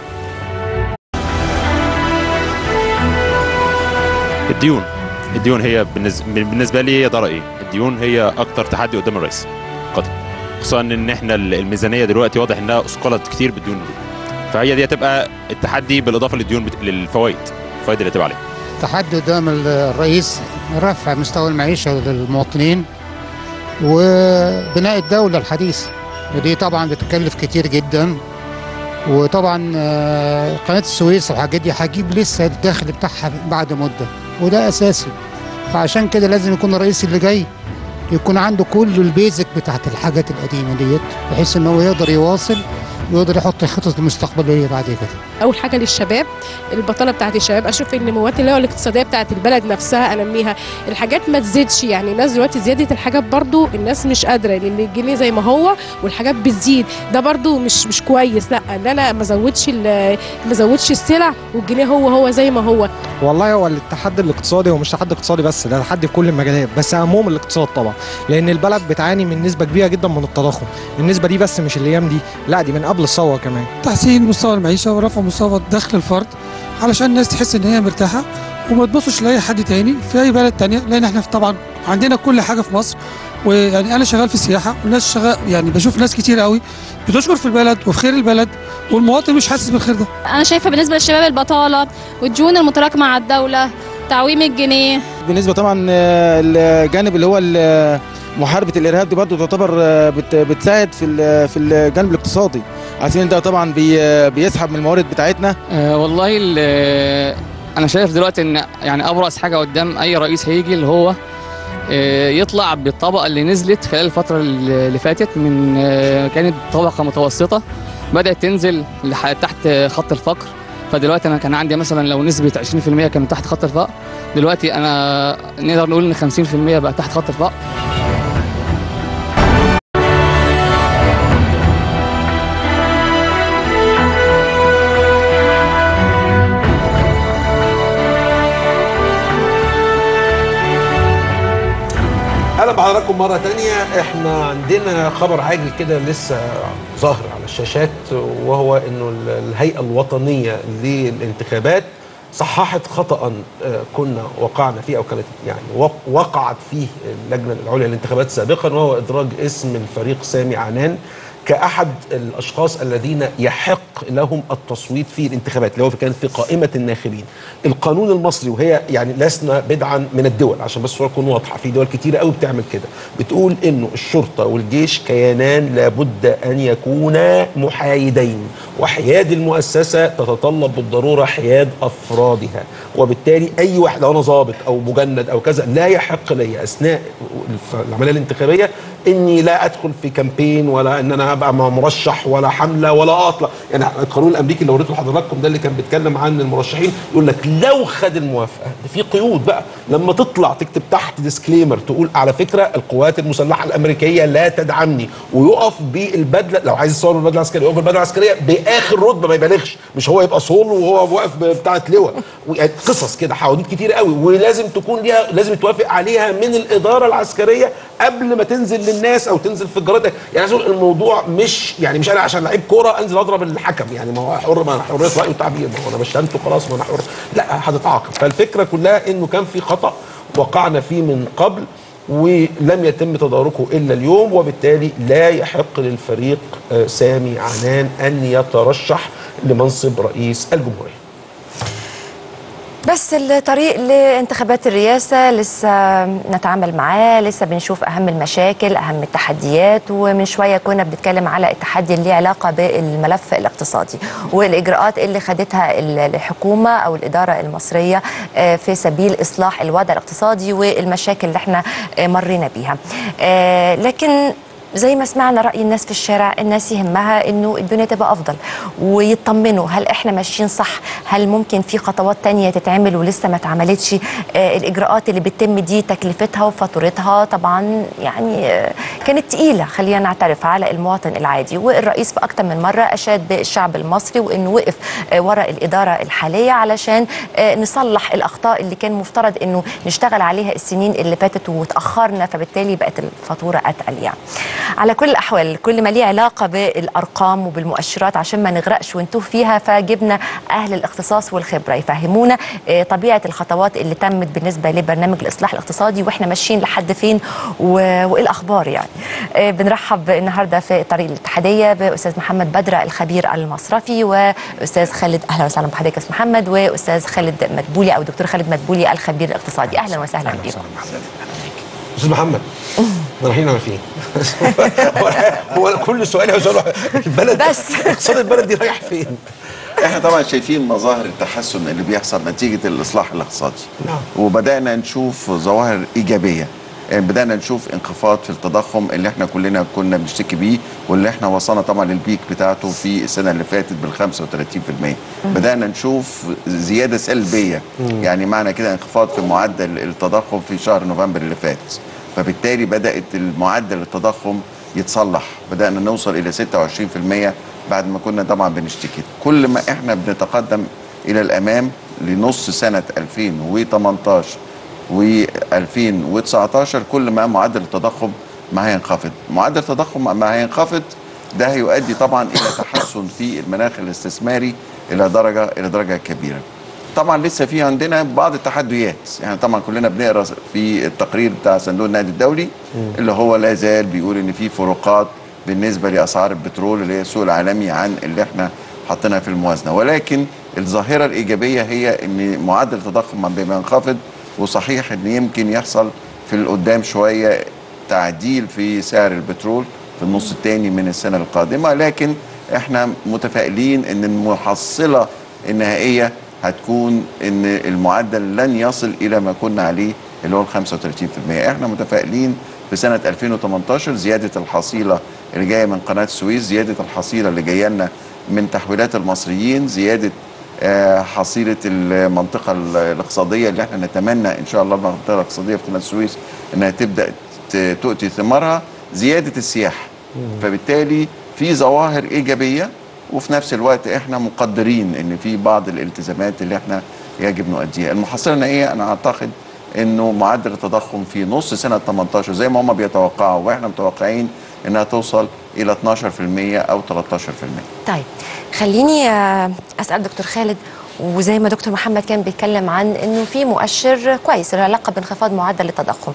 الديون الديون هي بالنسبه بالنسبه لي هي ده رايي الديون هي اكتر تحدي قدام الرئيس قدر خصوصا ان احنا الميزانيه دلوقتي واضح انها اثقلت كتير بالديون دي فهي دي هتبقى التحدي بالاضافه للديون بت... للفوائد الفوائد اللي هتبقى عليها تحدي قدام الرئيس رفع مستوى المعيشة للمواطنين وبناء الدولة الحديث ودي طبعا بتكلف كتير جدا وطبعا آه، قناة السويس والحاجات دي هتجيب لسه الدخل بتاعها بعد مدة وده أساسي فعشان كده لازم يكون الرئيس اللي جاي يكون عنده كل البيزك بتاعت الحاجات القديمة ديت بحيث ان هو يقدر يواصل ويقدر يحط خطط المستقبلية بعد كده اول حاجه للشباب البطاله بتاعت الشباب اشوف ان مواد اللي هو الاقتصاديه بتاعت البلد نفسها انميها الحاجات ما تزيدش يعني الناس دلوقتي زياده الحاجات برضو الناس مش قادره لان الجنيه زي ما هو والحاجات بتزيد ده برضو مش مش كويس لا ان انا ما ازودش ال- ما ازودش السلع والجنيه هو هو زي ما هو والله هو التحدي الاقتصادي هو مش تحدي اقتصادي بس ده تحدي في كل المجالات بس اهمهم الاقتصاد طبعا لان البلد بتعاني من نسبه كبيره جدا من التضخم النسبه دي بس مش الايام دي لا دي من قبل الثوره كمان تحسين مستوى المعيشة ورفع مستوى دخل الفرد علشان الناس تحس ان هي مرتاحة وما تبصش لاي حد تاني في اي بلد تانية لان احنا طبعا عندنا كل حاجة في مصر ويعني انا شغال في السياحة والناس شغال يعني بشوف ناس كتير قوي بتشكر في البلد وفي خير البلد والمواطن مش حاسس بالخير ده انا شايفه بالنسبه للشباب البطاله والديون المتراكمه على الدوله تعويم الجنيه بالنسبه طبعا آه، الجانب اللي هو ال- محاربه الارهاب دي برضه تعتبر آه، بت- بتساعد في ال- في الجانب الاقتصادي عارفين ده طبعا بي- بيسحب من الموارد بتاعتنا آه والله ال- انا شايف دلوقتي ان يعني ابرز حاجه قدام اي رئيس هيجي اللي هو آه، يطلع بالطبقه اللي نزلت خلال الفتره اللي فاتت من آه، كانت طبقه متوسطه بدات تنزل لح- تحت خط الفقر فدلوقتي انا كان عندي مثلا لو نسبه 20% كانت تحت خط الفقر دلوقتي انا نقدر نقول ان 50% بقى تحت خط الفقر اهلا بحضراتكم مره تانية احنا عندنا خبر عاجل كده لسه ظاهر على الشاشات وهو انه ال- الهيئه الوطنيه للانتخابات صححت خطا آه، كنا وقعنا فيه او كانت يعني وق- وقعت فيه اللجنه العليا للانتخابات سابقا وهو ادراج اسم الفريق سامي عنان كاحد الاشخاص الذين يحق لهم التصويت في الانتخابات اللي هو كان في قائمه الناخبين. القانون المصري وهي يعني لسنا بدعا من الدول عشان بس الصوره تكون واضحه في دول كتيره قوي بتعمل كده بتقول انه الشرطه والجيش كيانان لابد ان يكونا محايدين وحياد المؤسسه تتطلب بالضروره حياد افرادها وبالتالي اي واحد لو انا ضابط او مجند او كذا لا يحق لي اثناء الف- العمليه الانتخابيه اني لا ادخل في كامبين ولا ان انا ابقى مع مرشح ولا حمله ولا اطلع يعني القانون الامريكي اللي وريته لحضراتكم ده اللي كان بيتكلم عن المرشحين يقول لك لو خد الموافقه ده في قيود بقى لما تطلع تكتب تحت ديسكليمر تقول على فكره القوات المسلحه الامريكيه لا تدعمني ويقف بالبدله لو عايز يصور بالبدله العسكريه يقف بالبدله العسكريه باخر رتبه ما يبالغش مش هو يبقى صول وهو واقف بتاعه لواء يعني قصص كده حواديت كتير قوي ولازم تكون ليها لازم يتوافق عليها من الاداره العسكريه قبل ما تنزل للناس او تنزل في الجرائد يعني عايز أقول الموضوع مش يعني مش انا عشان لعيب كوره انزل اضرب الحكم يعني ما هو حر ما أنا حريه راي وتعبير ما هو انا بشتمته خلاص ما انا حر لا هتتعاقب فالفكره كلها انه كان في خطا وقعنا فيه من قبل ولم يتم تداركه الا اليوم وبالتالي لا يحق للفريق آه، سامي عنان ان يترشح لمنصب رئيس الجمهوريه بس الطريق لانتخابات الرئاسة لسه نتعامل معاه لسه بنشوف أهم المشاكل أهم التحديات ومن شوية كنا بنتكلم على التحدي اللي له علاقة بالملف الاقتصادي والإجراءات اللي خدتها الحكومة أو الإدارة المصرية آه، في سبيل إصلاح الوضع الاقتصادي والمشاكل اللي احنا آه، مرينا بيها آه، لكن زي ما سمعنا رأي الناس في الشارع الناس يهمها انه الدنيا تبقى افضل ويطمنوا هل احنا ماشيين صح هل ممكن في خطوات تانية تتعمل ولسه ما اتعملتش آه الاجراءات اللي بتتم دي تكلفتها وفاتورتها طبعا يعني آه كانت تقيلة خلينا نعترف على المواطن العادي والرئيس في اكتر من مرة اشاد بالشعب المصري وانه وقف آه وراء الادارة الحالية علشان آه نصلح الاخطاء اللي كان مفترض انه نشتغل عليها السنين اللي فاتت وتاخرنا فبالتالي بقت الفاتورة اتقل يعني على كل الاحوال كل ما ليه علاقه بالارقام وبالمؤشرات عشان ما نغرقش ونتوه فيها فجبنا اهل الاختصاص والخبره يفهمونا آه، طبيعه الخطوات اللي تمت بالنسبه لبرنامج الاصلاح الاقتصادي واحنا ماشيين لحد فين و- وايه الاخبار يعني آه، بنرحب النهارده في طريق الاتحاديه باستاذ محمد بدره الخبير المصرفي واستاذ خالد اهلا وسهلا بحضرتك يا استاذ محمد واستاذ خالد مدبولي او دكتور خالد مدبولي الخبير الاقتصادي اهلا وسهلا بكم استاذ محمد احنا رايحين على فين؟ هو هو كل سؤالي عاوز اقول البلد بس. اقتصاد البلد دي رايح فين؟ احنا طبعا شايفين مظاهر التحسن اللي بيحصل نتيجه الاصلاح الاقتصادي نعم. وبدانا نشوف ظواهر ايجابيه يعني بدانا نشوف انخفاض في التضخم اللي احنا كلنا كنا بنشتكي بيه واللي احنا وصلنا طبعا للبيك بتاعته في السنه اللي فاتت بال 35% بدانا نشوف زياده سلبيه مم. يعني معنى كده انخفاض في معدل التضخم في شهر نوفمبر اللي فات فبالتالي بدات المعدل التضخم يتصلح بدانا نوصل الى 26% بعد ما كنا طبعا بنشتكي كل ما احنا بنتقدم الى الامام لنص سنه 2018 و2019 كل ما معدل التضخم ما هينخفض معدل التضخم ما هينخفض ده هيؤدي طبعا الى تحسن في المناخ الاستثماري الى درجه الى درجه كبيره طبعا لسه في عندنا بعض التحديات يعني طبعا كلنا بنقرا في التقرير بتاع صندوق النقد الدولي اللي هو لا زال بيقول ان في فروقات بالنسبه لاسعار البترول اللي هي السوق العالمي عن اللي احنا حاطينها في الموازنه ولكن الظاهره الايجابيه هي ان معدل التضخم ما بينخفض وصحيح ان يمكن يحصل في القدام شويه تعديل في سعر البترول في النص الثاني من السنه القادمه لكن احنا متفائلين ان المحصله النهائيه هتكون ان المعدل لن يصل الى ما كنا عليه اللي هو ال 35% احنا متفائلين في سنه 2018 زياده الحصيله اللي جايه من قناه السويس زياده الحصيله اللي جايه لنا من تحويلات المصريين زياده آه، حصيله المنطقه ال- الاقتصاديه اللي احنا نتمنى ان شاء الله المنطقه الاقتصاديه في قناه السويس انها تبدا ت- تؤتي ثمارها زياده السياحه فبالتالي في ظواهر ايجابيه وفي نفس الوقت احنا مقدرين ان في بعض الالتزامات اللي احنا يجب نؤديها المحصله النهائيه انا اعتقد انه معدل التضخم في نص سنه 18 زي ما هم بيتوقعوا واحنا متوقعين انها توصل الى 12% او 13% طيب خليني آه، اسال دكتور خالد وزي ما دكتور محمد كان بيتكلم عن انه في مؤشر كويس العلاقه بانخفاض معدل التضخم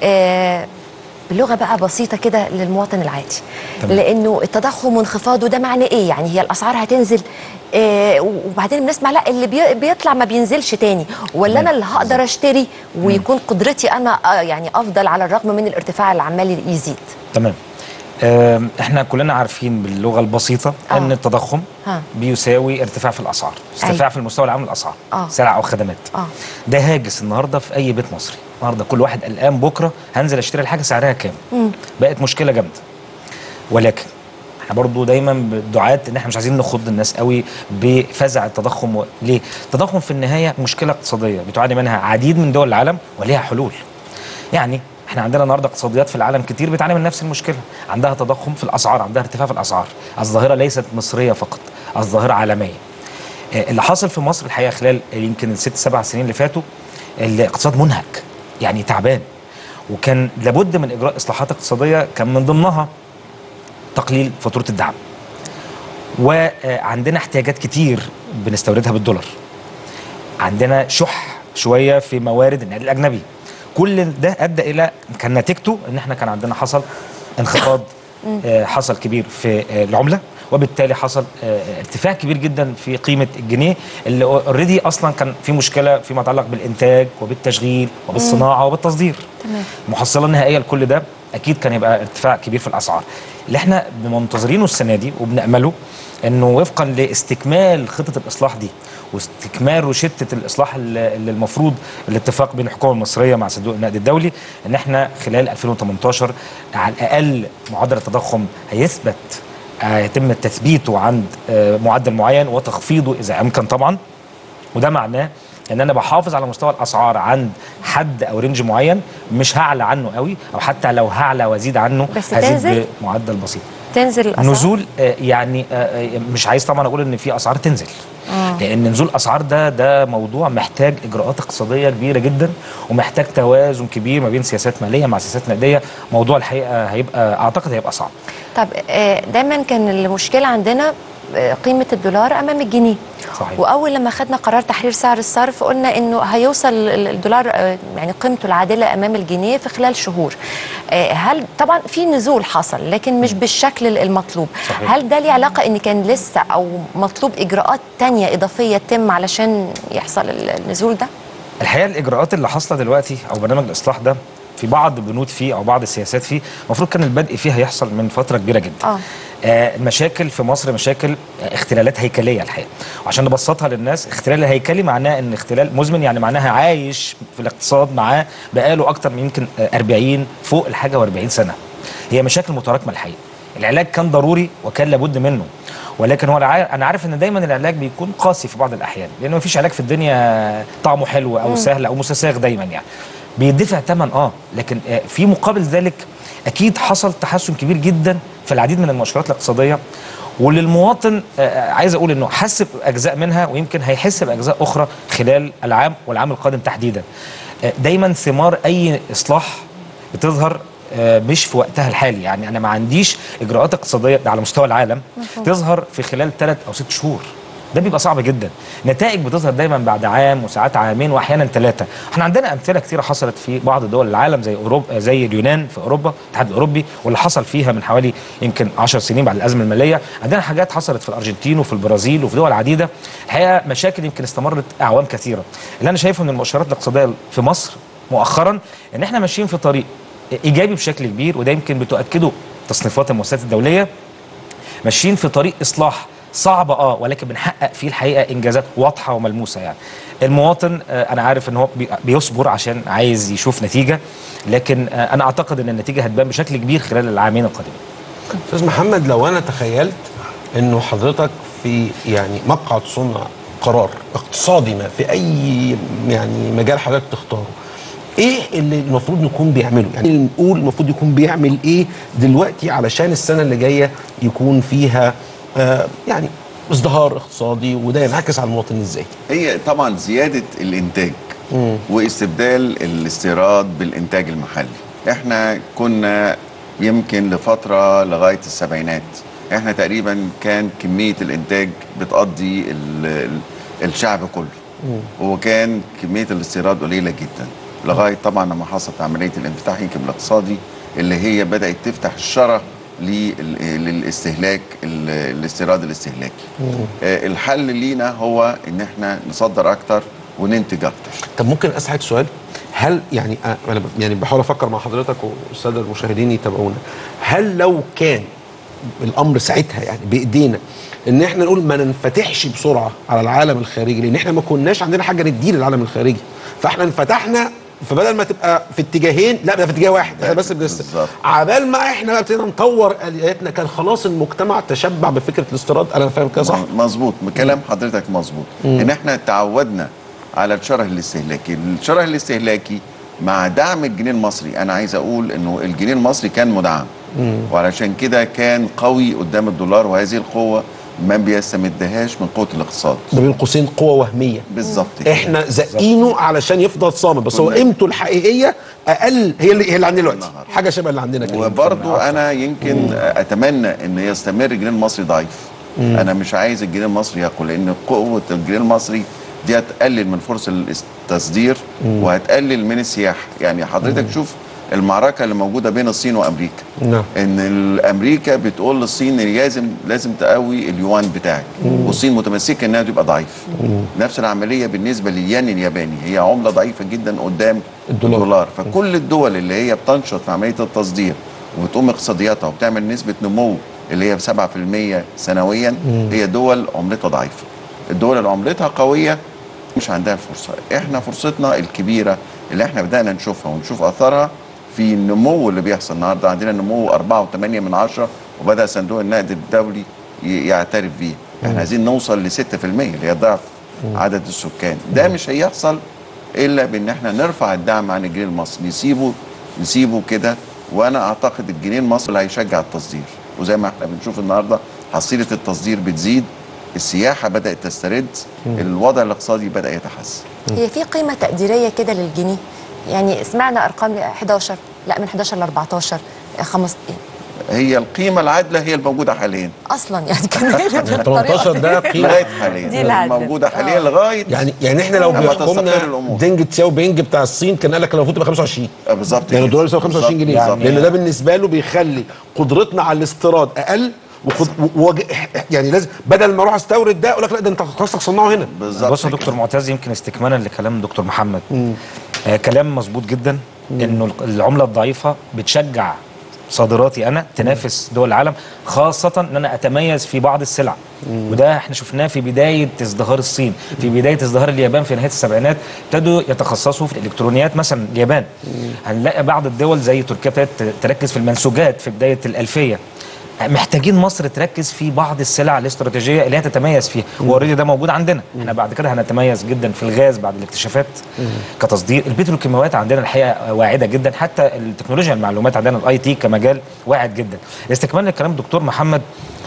آه بلغه بقى بسيطه كده للمواطن العادي تمام. لانه التضخم وانخفاضه ده معناه ايه يعني هي الاسعار هتنزل آه وبعدين بنسمع لا اللي بي- بيطلع ما بينزلش تاني ولا انا اللي هقدر اشتري ويكون قدرتي انا آه يعني افضل على الرغم من الارتفاع اللي عمال يزيد تمام آم، احنا كلنا عارفين باللغه البسيطه آه. ان التضخم ها بيساوي ارتفاع في الاسعار ارتفاع أيوة. في المستوى العام للاسعار آه. سلع او خدمات اه ده هاجس النهارده في اي بيت مصري النهارده كل واحد قلقان بكره هنزل اشتري الحاجه سعرها كام مم. بقت مشكله جامده ولكن احنا برضو دايما بالدعاة ان احنا مش عايزين نخض الناس قوي بفزع التضخم و... ليه؟ التضخم في النهايه مشكله اقتصاديه بتعاني منها عديد من دول العالم وليها حلول. يعني احنا عندنا النهارده اقتصاديات في العالم كتير بتعاني من نفس المشكله، عندها تضخم في الاسعار، عندها ارتفاع في الاسعار. الظاهره ليست مصريه فقط، الظاهره عالميه. آه، اللي حاصل في مصر الحقيقه خلال يمكن الست سبع سنين اللي فاتوا الاقتصاد منهك يعني تعبان وكان لابد من اجراء اصلاحات اقتصاديه كان من ضمنها تقليل فاتوره الدعم وعندنا احتياجات كتير بنستوردها بالدولار عندنا شح شويه في موارد النقد الاجنبي كل ده ادى الى كان نتيجته ان احنا كان عندنا حصل انخفاض آه، حصل كبير في آه، العمله وبالتالي حصل آه، ارتفاع كبير جدا في قيمه الجنيه اللي اوريدي اصلا كان في مشكله فيما يتعلق بالانتاج وبالتشغيل وبالصناعه وبالتصدير تمام المحصله النهائيه لكل ده اكيد كان يبقى ارتفاع كبير في الاسعار اللي احنا منتظرينه السنه دي وبنامله انه وفقا لاستكمال خطه الاصلاح دي واستكمال روشته الاصلاح اللي اللي المفروض الاتفاق بين الحكومه المصريه مع صندوق النقد الدولي ان احنا خلال 2018 على الاقل معدل التضخم هيثبت هيتم تثبيته عند آه، معدل معين وتخفيضه اذا امكن طبعا وده معناه ان انا بحافظ على مستوى الاسعار عند حد او رينج معين مش هعلى عنه قوي او حتى لو هعلى وازيد عنه بس هزيد تنزل؟ بمعدل بسيط تنزل الاسعار نزول آه، يعني آه، آه، مش عايز طبعا اقول ان في اسعار تنزل آه. لان نزول اسعار ده ده موضوع محتاج اجراءات اقتصاديه كبيره جدا ومحتاج توازن كبير ما بين سياسات ماليه مع سياسات نقديه موضوع الحقيقه هيبقى اعتقد هيبقى صعب طب آه، دايما كان المشكله عندنا آه، قيمه الدولار امام الجنيه صحيح واول لما خدنا قرار تحرير سعر الصرف قلنا انه هيوصل ال- الدولار آه، يعني قيمته العادله امام الجنيه في خلال شهور آه، هل طبعا في نزول حصل لكن مش بالشكل المطلوب صحيح. هل ده ليه علاقه ان كان لسه او مطلوب اجراءات تانية اضافيه تتم علشان يحصل ال- النزول ده الحقيقه الاجراءات اللي حاصله دلوقتي او برنامج الاصلاح ده في بعض البنود فيه او بعض السياسات فيه المفروض كان البدء فيها يحصل من فتره كبيره جدا اه آه، المشاكل في مصر مشاكل آه، اختلالات هيكليه الحقيقه وعشان نبسطها للناس اختلال الهيكلي معناه ان اختلال مزمن يعني معناها عايش في الاقتصاد معاه بقاله اكتر من يمكن آه، 40 فوق الحاجه و40 سنه هي مشاكل متراكمه الحقيقه العلاج كان ضروري وكان لابد منه ولكن هو الع- انا عارف ان دايما العلاج بيكون قاسي في بعض الاحيان لان مفيش علاج في الدنيا طعمه حلو او مم. سهل او مستساغ دايما يعني بيدفع ثمن اه لكن آه، في مقابل ذلك اكيد حصل تحسن كبير جدا في العديد من المؤشرات الاقتصاديه وللمواطن آه، عايز اقول انه حس باجزاء منها ويمكن هيحس باجزاء اخرى خلال العام والعام القادم تحديدا آه، دايما ثمار اي اصلاح بتظهر آه، مش في وقتها الحالي يعني انا ما عنديش اجراءات اقتصاديه ده على مستوى العالم مفهوم. تظهر في خلال ثلاث او ست شهور ده بيبقى صعب جدا نتائج بتظهر دايما بعد عام وساعات عامين واحيانا ثلاثه احنا عندنا امثله كثيره حصلت في بعض دول العالم زي اوروبا زي اليونان في اوروبا الاتحاد الاوروبي واللي حصل فيها من حوالي يمكن 10 سنين بعد الازمه الماليه عندنا حاجات حصلت في الارجنتين وفي البرازيل وفي دول عديده الحقيقه مشاكل يمكن استمرت اعوام كثيره اللي انا شايفه من المؤشرات الاقتصاديه في مصر مؤخرا ان احنا ماشيين في طريق ايجابي بشكل كبير وده يمكن بتؤكده تصنيفات المؤسسات الدوليه ماشيين في طريق اصلاح صعب اه ولكن بنحقق فيه الحقيقه انجازات واضحه وملموسه يعني المواطن آه انا عارف ان هو بي- بيصبر عشان عايز يشوف نتيجه لكن آه انا اعتقد ان النتيجه هتبان بشكل كبير خلال العامين القادمين استاذ محمد لو انا تخيلت انه حضرتك في يعني مقعد صنع قرار اقتصادي ما في اي يعني مجال حضرتك تختاره ايه اللي المفروض نكون بيعمله يعني نقول المفروض يكون بيعمل ايه دلوقتي علشان السنه اللي جايه يكون فيها آه يعني ازدهار اقتصادي وده ينعكس على المواطن ازاي هي طبعا زياده الانتاج واستبدال الاستيراد بالانتاج المحلي احنا كنا يمكن لفتره لغايه السبعينات احنا تقريبا كان كميه الانتاج بتقضي ال- ال- الشعب كله وكان كميه الاستيراد قليله جدا لغايه طبعا لما حصلت عمليه الانفتاح يمكن الاقتصادي اللي هي بدات تفتح الشره لل- للاستهلاك ال- الاستيراد الاستهلاكي آه، الحل لينا هو ان احنا نصدر اكتر وننتج اكتر طب ممكن اسالك سؤال هل يعني آه، انا ب- يعني بحاول افكر مع حضرتك والساده المشاهدين يتابعونا هل لو كان الامر ساعتها يعني بايدينا ان احنا نقول ما ننفتحش بسرعه على العالم الخارجي لان احنا ما كناش عندنا حاجه نديه للعالم الخارجي فاحنا انفتحنا فبدل ما تبقى في اتجاهين لا بقى في اتجاه واحد احنا بس بنست عبال ما احنا بقى ابتدينا نطور الياتنا كان خلاص المجتمع تشبع بفكره الاستيراد انا فاهم كده صح؟ مظبوط كلام حضرتك مظبوط مم. ان احنا تعودنا على الشره الاستهلاكي الشره الاستهلاكي مع دعم الجنيه المصري انا عايز اقول انه الجنيه المصري كان مدعم وعلشان كده كان قوي قدام الدولار وهذه القوه ما بيستمدهاش من قوه الاقتصاد ده بين قوسين قوه وهميه بالظبط احنا زقينه علشان يفضل صامد بس هو قيمته الحقيقيه اقل هي اللي هي اللي عندنا دلوقتي حاجه شبه اللي عندنا كده وبرضو انا يمكن اتمنى ان يستمر الجنيه المصري ضعيف مم. انا مش عايز الجنيه المصري يقل لان قوه الجنيه المصري دي هتقلل من فرص التصدير مم. وهتقلل من السياحه يعني حضرتك شوف المعركه اللي موجوده بين الصين وامريكا نعم ان ال- امريكا بتقول للصين إن لازم لازم تقوي اليوان بتاعك مم. والصين متمسكه انها تبقى ضعيف نفس العمليه بالنسبه للين الياباني هي عمله ضعيفه جدا قدام الدولار. الدولار, الدولار. فكل الدول اللي هي بتنشط في عمليه التصدير وبتقوم اقتصادياتها وبتعمل نسبه نمو اللي هي 7% سنويا مم. هي دول عملتها ضعيفه الدول اللي عملتها قويه مش عندها فرصه احنا فرصتنا الكبيره اللي احنا بدانا نشوفها ونشوف اثرها في النمو اللي بيحصل النهارده عندنا نمو 4.8 من عشرة وبدا صندوق النقد الدولي ي- يعترف بيه احنا عايزين نوصل ل 6% اللي هي ضعف عدد السكان ده مش هيحصل الا بان احنا نرفع الدعم عن الجنيه المصري نسيبه نسيبه كده وانا اعتقد الجنيه المصري اللي هيشجع التصدير وزي ما احنا بنشوف النهارده حصيله التصدير بتزيد السياحه بدات تسترد الوضع الاقتصادي بدا يتحسن هي في قيمه تقديريه كده للجنيه يعني سمعنا ارقام 11 لا من 11 ل 14 خمس هي القيمه العادله هي الموجوده حاليا اصلا يعني كمان 18 ده قيمه لغايه دي حاليا العادلة. موجوده حاليا لغايه يعني يعني احنا لو لما بيحكمنا تستقر الامور دنج تساو بينج بتاع الصين كان قال لك المفروض تبقى 25 آه، بالظبط يعني كده. الدولار يساوي 25 جنيه بالظبط. لان ده بالنسبه له بيخلي قدرتنا على الاستيراد اقل وخد ووج... يعني لازم بدل ما اروح استورد ده اقول لك لا ده انت خلاص تصنعه هنا بص يا دكتور معتز يمكن استكمالا لكلام دكتور محمد آه كلام مظبوط جدا انه العمله الضعيفه بتشجع صادراتي انا تنافس دول العالم خاصه ان انا اتميز في بعض السلع وده احنا شفناه في بدايه ازدهار الصين في بدايه ازدهار اليابان في نهايه السبعينات ابتدوا يتخصصوا في الالكترونيات مثلا اليابان هنلاقي بعض الدول زي تركيا ابتدت تركز في المنسوجات في بدايه الالفيه محتاجين مصر تركز في بعض السلع الاستراتيجيه اللي هي تتميز فيها واوريدي ده موجود عندنا احنا بعد كده هنتميز جدا في الغاز بعد الاكتشافات كتصدير البتروكيماويات عندنا الحقيقه واعده جدا حتى التكنولوجيا المعلومات عندنا الاي تي كمجال واعد جدا استكمالا لكلام الدكتور محمد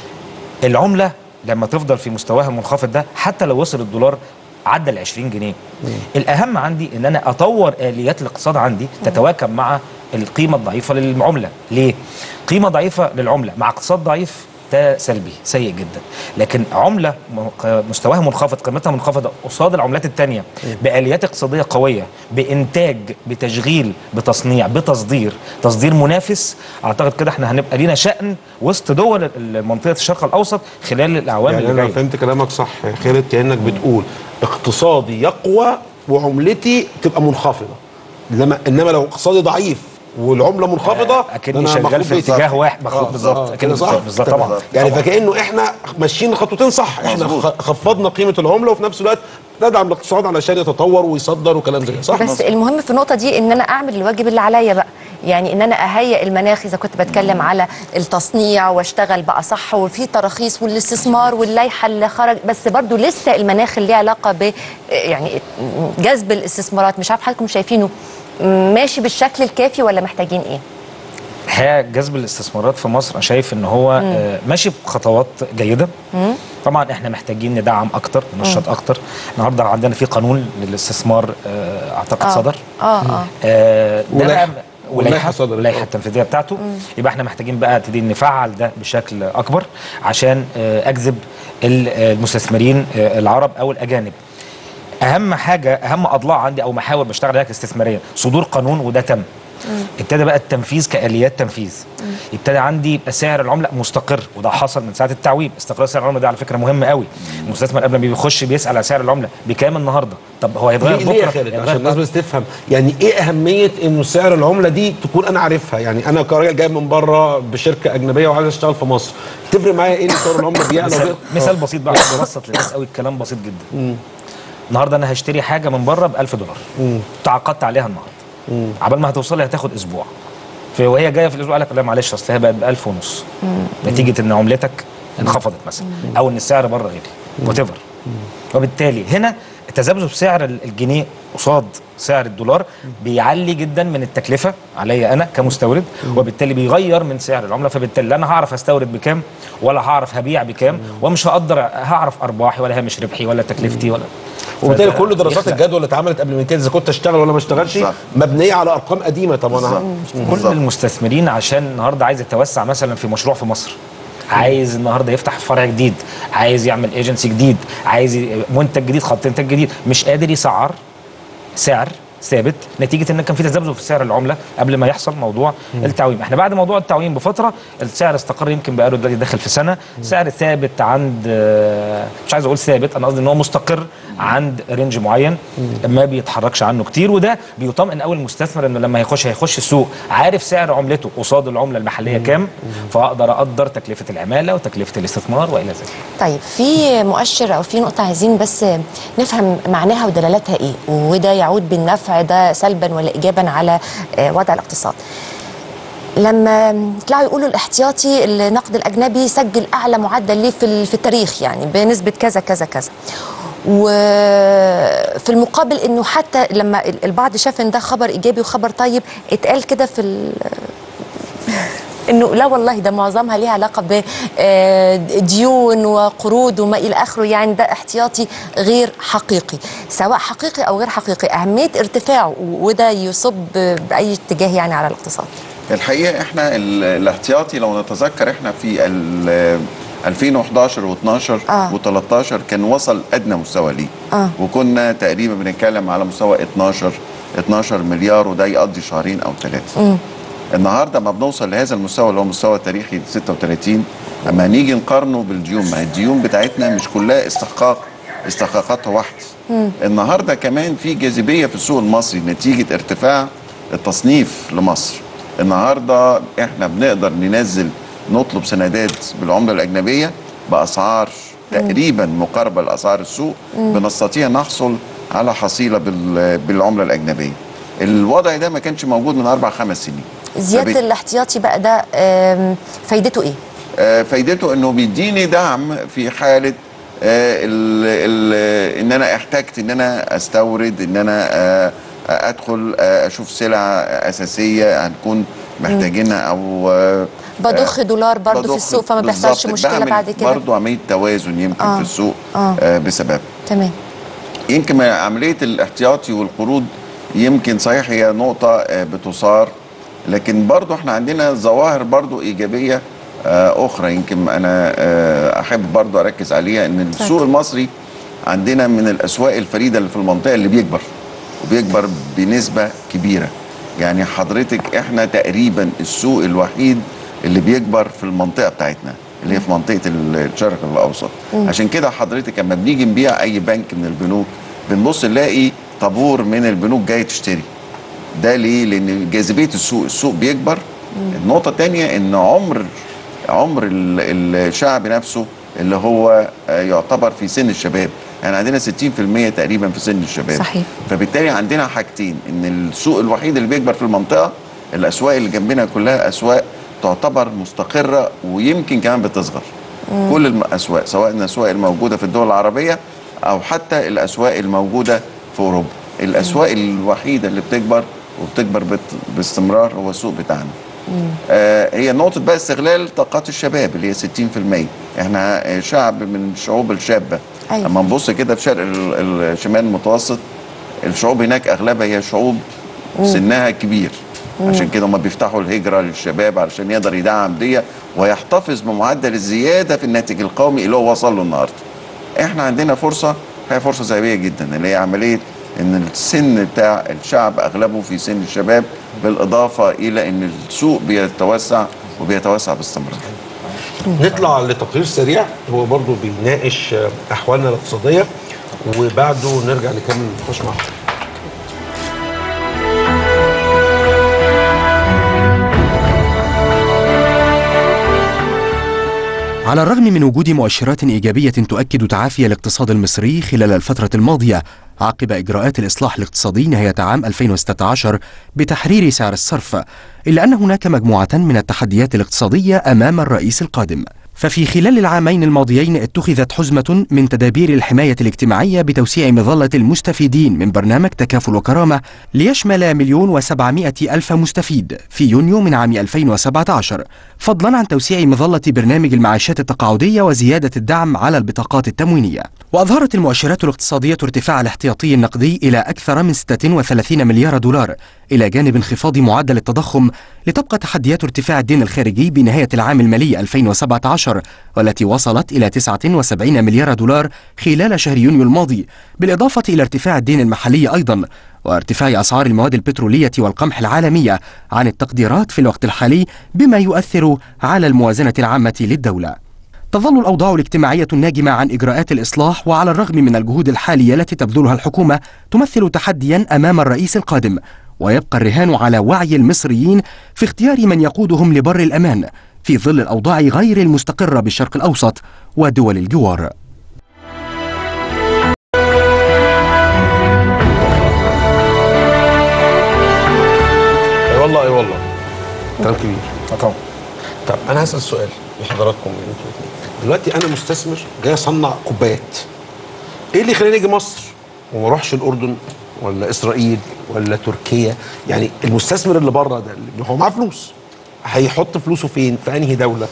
العمله لما تفضل في مستواها المنخفض ده حتى لو وصل الدولار عدى ال 20 جنيه الاهم عندي ان انا اطور اليات الاقتصاد عندي تتواكب مع القيمه الضعيفه للعمله ليه قيمه ضعيفه للعمله مع اقتصاد ضعيف ده سلبي سيء جدا لكن عمله م- مستواها منخفض قيمتها منخفضه قصاد العملات الثانيه باليات اقتصاديه قويه بانتاج بتشغيل بتصنيع بتصدير تصدير منافس اعتقد كده احنا هنبقى لينا شان وسط دول منطقه الشرق الاوسط خلال الاعوام يعني اللي انا جايه فهمت كلامك صح يا خالد كانك بتقول اقتصادي يقوى وعملتي تبقى منخفضه لما انما لو اقتصادي ضعيف والعمله منخفضه اكني ده أنا شغال مخروب في بيتي. اتجاه واحد مخروب آه، بالظبط آه، اكني كده صح بالظبط بالظبط طبعا يعني طبعاً. فكانه احنا ماشيين خطوتين صح احنا مظبوط. خ- خفضنا قيمه العمله وفي نفس الوقت ندعم الاقتصاد علشان يتطور ويصدر وكلام زي كده صح بس المهم في النقطه دي ان انا اعمل الواجب اللي عليا بقى يعني ان انا اهيئ المناخ اذا كنت بتكلم على التصنيع واشتغل بقى صح وفي تراخيص والاستثمار واللائحه اللي خرج بس برضو لسه المناخ اللي ليه علاقه ب يعني جذب الاستثمارات مش عارف حضراتكم شايفينه ماشي بالشكل الكافي ولا محتاجين ايه؟ الحقيقه جذب الاستثمارات في مصر انا شايف ان هو مم. آه، ماشي بخطوات جيده مم. طبعا احنا محتاجين ندعم اكتر ننشط اكتر النهارده عندنا في قانون للاستثمار آه، اعتقد آه. صدر اه اه آه، ده ولائحة. بقى- واللائحة ولائحه صدرت. اللائحه التنفيذيه بتاعته يبقى احنا محتاجين بقى نبتدي نفعل ده بشكل اكبر عشان آه، اجذب ال- آه، المستثمرين آه، العرب او الاجانب اهم حاجه اهم اضلاع عندي او محاور بشتغل عليها كاستثماريه صدور قانون وده تم ابتدى بقى التنفيذ كاليات تنفيذ ابتدى عندي يبقى سعر العمله مستقر وده حصل من ساعه التعويم استقرار سعر العمله ده على فكره مهم قوي المستثمر قبل ما بيخش بيسال على سعر العمله بكام النهارده طب هو هيتغير ليه, بكره ليه يا خالد هيتغير عشان الناس بعد- بس تفهم يعني ايه اهميه انه سعر العمله دي تكون انا عارفها يعني انا كراجل جاي من بره بشركه اجنبيه وعايز اشتغل في مصر تفرق معايا ايه ان سعر العمله بيعلى مثال, وبيقل؟ مثال بسيط بقى عشان ابسط للناس قوي الكلام بسيط جدا النهارده انا هشتري حاجه من بره ب 1000 دولار تعاقدت عليها النهارده عبال ما هتوصل لي هتاخد اسبوع في وهي جايه في الاسبوع قال لك لا معلش اصل هي بقت ب 1000 ونص نتيجه ان عملتك انخفضت مثلا او ان السعر بره غالي وات ايفر وبالتالي هنا تذبذب سعر الجنيه قصاد سعر الدولار بيعلي جدا من التكلفه عليا انا كمستورد وبالتالي بيغير من سعر العمله فبالتالي لا انا هعرف استورد بكام ولا هعرف هبيع بكام ومش هقدر هعرف ارباحي ولا هامش ربحي ولا تكلفتي ولا وبالتالي فده كل دراسات يخلق- الجدوى اللي اتعملت قبل من كده اذا كنت اشتغل ولا ما اشتغلش بالظبط. مبنيه على ارقام قديمه طب انا كل المستثمرين عشان النهارده عايز يتوسع مثلا في مشروع في مصر عايز النهارده يفتح فرع جديد عايز يعمل ايجنسي جديد عايز ي- منتج جديد خط انتاج جديد مش قادر يسعر سعر ثابت نتيجه ان كان في تذبذب في سعر العمله قبل ما يحصل موضوع التعويم احنا بعد موضوع التعويم بفتره السعر استقر يمكن بقاله دلوقتي داخل في سنه سعر ثابت عند آه، مش عايز اقول ثابت انا قصدي ان هو مستقر عند رينج معين ما بيتحركش عنه كتير وده بيطمئن قوي المستثمر انه لما هيخش هيخش السوق عارف سعر عملته قصاد العمله المحليه كام فاقدر اقدر تكلفه العماله وتكلفه الاستثمار والى ذلك طيب في مؤشر او في نقطه عايزين بس نفهم معناها ودلالاتها ايه وده يعود بالنفع ده سلبا ولا ايجابا على آه، وضع الاقتصاد لما طلعوا يقولوا الاحتياطي النقد الاجنبي سجل اعلى معدل ليه في ال- في التاريخ يعني بنسبه كذا كذا كذا وفي المقابل انه حتى لما ال- البعض شاف ان ده خبر ايجابي وخبر طيب اتقال كده في ال- انه لا والله ده معظمها ليها علاقه بديون وقروض وما الى اخره يعني ده احتياطي غير حقيقي سواء حقيقي او غير حقيقي اهميه ارتفاعه وده يصب باي اتجاه يعني على الاقتصاد الحقيقه احنا ال- الاحتياطي لو نتذكر احنا في ال- 2011 و12 آه. و13 كان وصل ادنى مستوى ليه اه وكنا تقريبا بنتكلم على مستوى 12 12 مليار وده يقضي شهرين او ثلاثه مم. النهارده ما بنوصل لهذا المستوى اللي هو المستوى التاريخي 36 اما نيجي نقارنه بالديون ما هي الديون بتاعتنا مش كلها استحقاق استحقاقاتها واحده مم. النهارده كمان في جاذبيه في السوق المصري نتيجه ارتفاع التصنيف لمصر النهارده احنا بنقدر ننزل نطلب سندات بالعمله الاجنبيه باسعار تقريبا مقاربه لاسعار السوق مم. بنستطيع نحصل على حصيله بال- بالعمله الاجنبيه الوضع ده ما كانش موجود من اربع خمس سنين زياده فبت- الاحتياطي بقى ده آم، فايدته ايه؟ آه، فايدته انه بيديني دعم في حاله آه، ال ال ان انا احتجت ان انا استورد ان انا آه، آه، ادخل آه، اشوف سلع اساسيه هنكون محتاجينها او آه، بضخ دولار برضو في بضخ السوق فما بالظبط. بيحصلش مشكله بعمل بعد كده برضو عمليه توازن يمكن آه. في السوق آه. آه، بسبب تمام يمكن ما- عمليه الاحتياطي والقروض يمكن صحيح هي نقطه آه، بتثار لكن برضو احنا عندنا ظواهر برضو ايجابيه آه، اخرى يمكن انا آه، احب برضو اركز عليها ان السوق المصري عندنا من الاسواق الفريده اللي في المنطقه اللي بيكبر وبيكبر بنسبه كبيره يعني حضرتك احنا تقريبا السوق الوحيد اللي بيكبر في المنطقه بتاعتنا اللي هي في منطقه الشرق الاوسط مم. عشان كده حضرتك لما بنيجي نبيع اي بنك من البنوك بنبص نلاقي طابور من البنوك جاي تشتري ده ليه لان جاذبيه السوق السوق بيكبر النقطه الثانيه ان عمر عمر ال- الشعب نفسه اللي هو آه، يعتبر في سن الشباب يعني عندنا 60% تقريبا في سن الشباب صحيح. فبالتالي عندنا حاجتين ان السوق الوحيد اللي بيكبر في المنطقه الاسواق اللي جنبنا كلها اسواق تعتبر مستقره ويمكن كمان بتصغر مم. كل الاسواق سواء الاسواق الموجوده في الدول العربيه او حتى الاسواق الموجوده في اوروبا الاسواق الوحيده اللي بتكبر وبتكبر بت- باستمرار هو السوق بتاعنا آه، هي نقطة بقى استغلال طاقات الشباب اللي هي 60% احنا آه، شعب من الشعوب الشابة أيوة. اما نبص كده في شرق ال- الشمال المتوسط الشعوب هناك اغلبها هي شعوب مم. سنها كبير مم. عشان كده هم بيفتحوا الهجرة للشباب علشان يقدر يدعم دي ويحتفظ بمعدل الزيادة في الناتج القومي اللي هو وصل له النهارده احنا عندنا فرصة هي فرصة ذهبية جدا اللي هي عملية ان السن بتاع الشعب اغلبه في سن الشباب بالاضافة الى ان السوق بيتوسع وبيتوسع باستمرار نطلع لتقرير سريع هو برضو بيناقش آه، احوالنا الاقتصاديه وبعده نرجع نكمل النقاش مع حضرتك على الرغم من وجود مؤشرات إيجابية تؤكد تعافي الاقتصاد المصري خلال الفترة الماضية عقب إجراءات الإصلاح الاقتصادي نهاية عام 2016 بتحرير سعر الصرف إلا أن هناك مجموعة من التحديات الاقتصادية أمام الرئيس القادم ففي خلال العامين الماضيين اتخذت حزمة من تدابير الحماية الاجتماعية بتوسيع مظلة المستفيدين من برنامج تكافل وكرامة ليشمل مليون وسبعمائة ألف مستفيد في يونيو من عام 2017 فضلا عن توسيع مظلة برنامج المعاشات التقاعدية وزيادة الدعم على البطاقات التموينية وأظهرت المؤشرات الاقتصادية ارتفاع الاحتياطي النقدي إلى أكثر من 36 مليار دولار إلى جانب انخفاض معدل التضخم لتبقى تحديات ارتفاع الدين الخارجي بنهاية العام المالي 2017 والتي وصلت إلى 79 مليار دولار خلال شهر يونيو الماضي بالإضافة إلى ارتفاع الدين المحلي أيضا وارتفاع أسعار المواد البترولية والقمح العالمية عن التقديرات في الوقت الحالي بما يؤثر على الموازنة العامة للدولة تظل الأوضاع الاجتماعية الناجمة عن إجراءات الإصلاح وعلى الرغم من الجهود الحالية التي تبذلها الحكومة تمثل تحديا أمام الرئيس القادم ويبقى الرهان على وعي المصريين في اختيار من يقودهم لبر الأمان في ظل الأوضاع غير المستقرة بالشرق الأوسط ودول الجوار اي والله اي والله كلام كبير طبعا طب انا هسال سؤال لحضراتكم انتوا الاثنين دلوقتي انا مستثمر جاي اصنع كوبايات ايه اللي يخليني اجي مصر وما اروحش الاردن ولا اسرائيل ولا تركيا يعني المستثمر اللي بره ده اللي هو معاه فلوس هيحط فلوسه فين في انهي دوله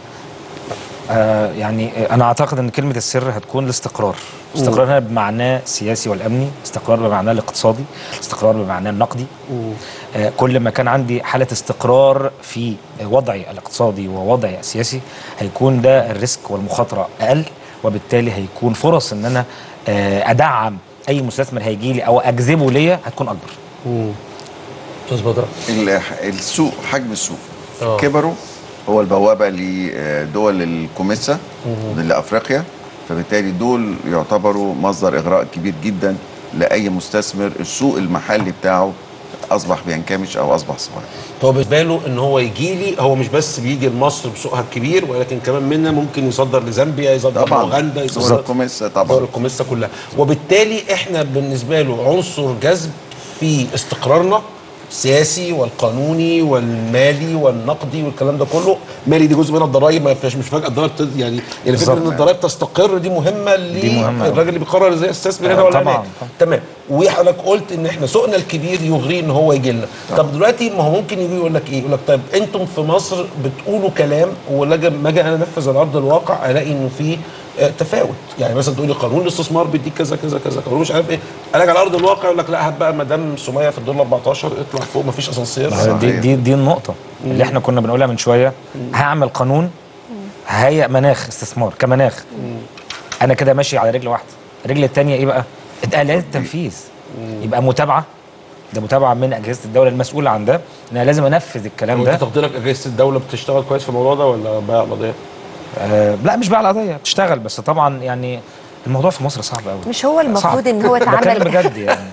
آه يعني آه، انا اعتقد ان كلمه السر هتكون الاستقرار استقرار هنا بمعناه السياسي والامني استقرار بمعناه الاقتصادي استقرار بمعناه النقدي آه كل ما كان عندي حاله استقرار في وضعي الاقتصادي ووضعي السياسي هيكون ده الريسك والمخاطره اقل وبالتالي هيكون فرص ان انا آه ادعم اي مستثمر هيجي لي او اجذبه ليا هتكون اكبر استاذ بدر ال- السوق حجم السوق كبروا هو البوابه لدول الكوميسا لافريقيا فبالتالي دول يعتبروا مصدر اغراء كبير جدا لاي مستثمر السوق المحلي بتاعه اصبح بينكمش او اصبح صغير هو بالنسبه له ان هو يجي لي هو مش بس بيجي لمصر بسوقها الكبير ولكن كمان منا ممكن يصدر لزامبيا يصدر طبعاً. لاوغندا دول يصدر الكوميسا طبعا دول الكوميسا كلها وبالتالي احنا بالنسبه له عنصر جذب في استقرارنا السياسي والقانوني والمالي والنقدي والكلام ده كله مالي دي جزء من الضرائب ما فيش مش فجاه الضرائب تز- يعني يعني فكره بالظبط. ان الضرائب تستقر دي مهمه دي مهمة أوي. للراجل اللي بيقرر ازاي يستثمر هنا آه، ولا طبعاً، هناك تمام وحضرتك قلت ان احنا سوقنا الكبير يغري ان هو يجي لنا طب دلوقتي ما هو ممكن يجي يقول لك ايه يقول لك طيب انتم في مصر بتقولوا كلام ولما اجي انا انفذ على ارض الواقع الاقي انه في آه، تفاوت يعني مثلا تقولي قانون الاستثمار بيديك كذا كذا كذا قانون مش عارف ايه انا على ارض الواقع يقول لك لا هات بقى مدام سميه في الدور 14 اطلع فوق مفيش اسانسير ما هو دي دي دي النقطة اللي احنا كنا بنقولها من شوية هعمل قانون هيئ مناخ استثمار كمناخ انا كده ماشي على رجل واحدة الرجل التانية ايه بقى؟ آلات التنفيذ يبقى متابعة ده متابعة من أجهزة الدولة المسؤولة عن ده إن أنا لازم أنفذ الكلام هو ده انت تقديرك اجهزه الدوله بتشتغل كويس في الموضوع ده ولا بايع قضيه؟ آه لا مش بقى على قضية بتشتغل بس طبعا يعني الموضوع في مصر صعب قوي مش هو المفروض صعب. ان هو بتكلم اتعمل بجد يعني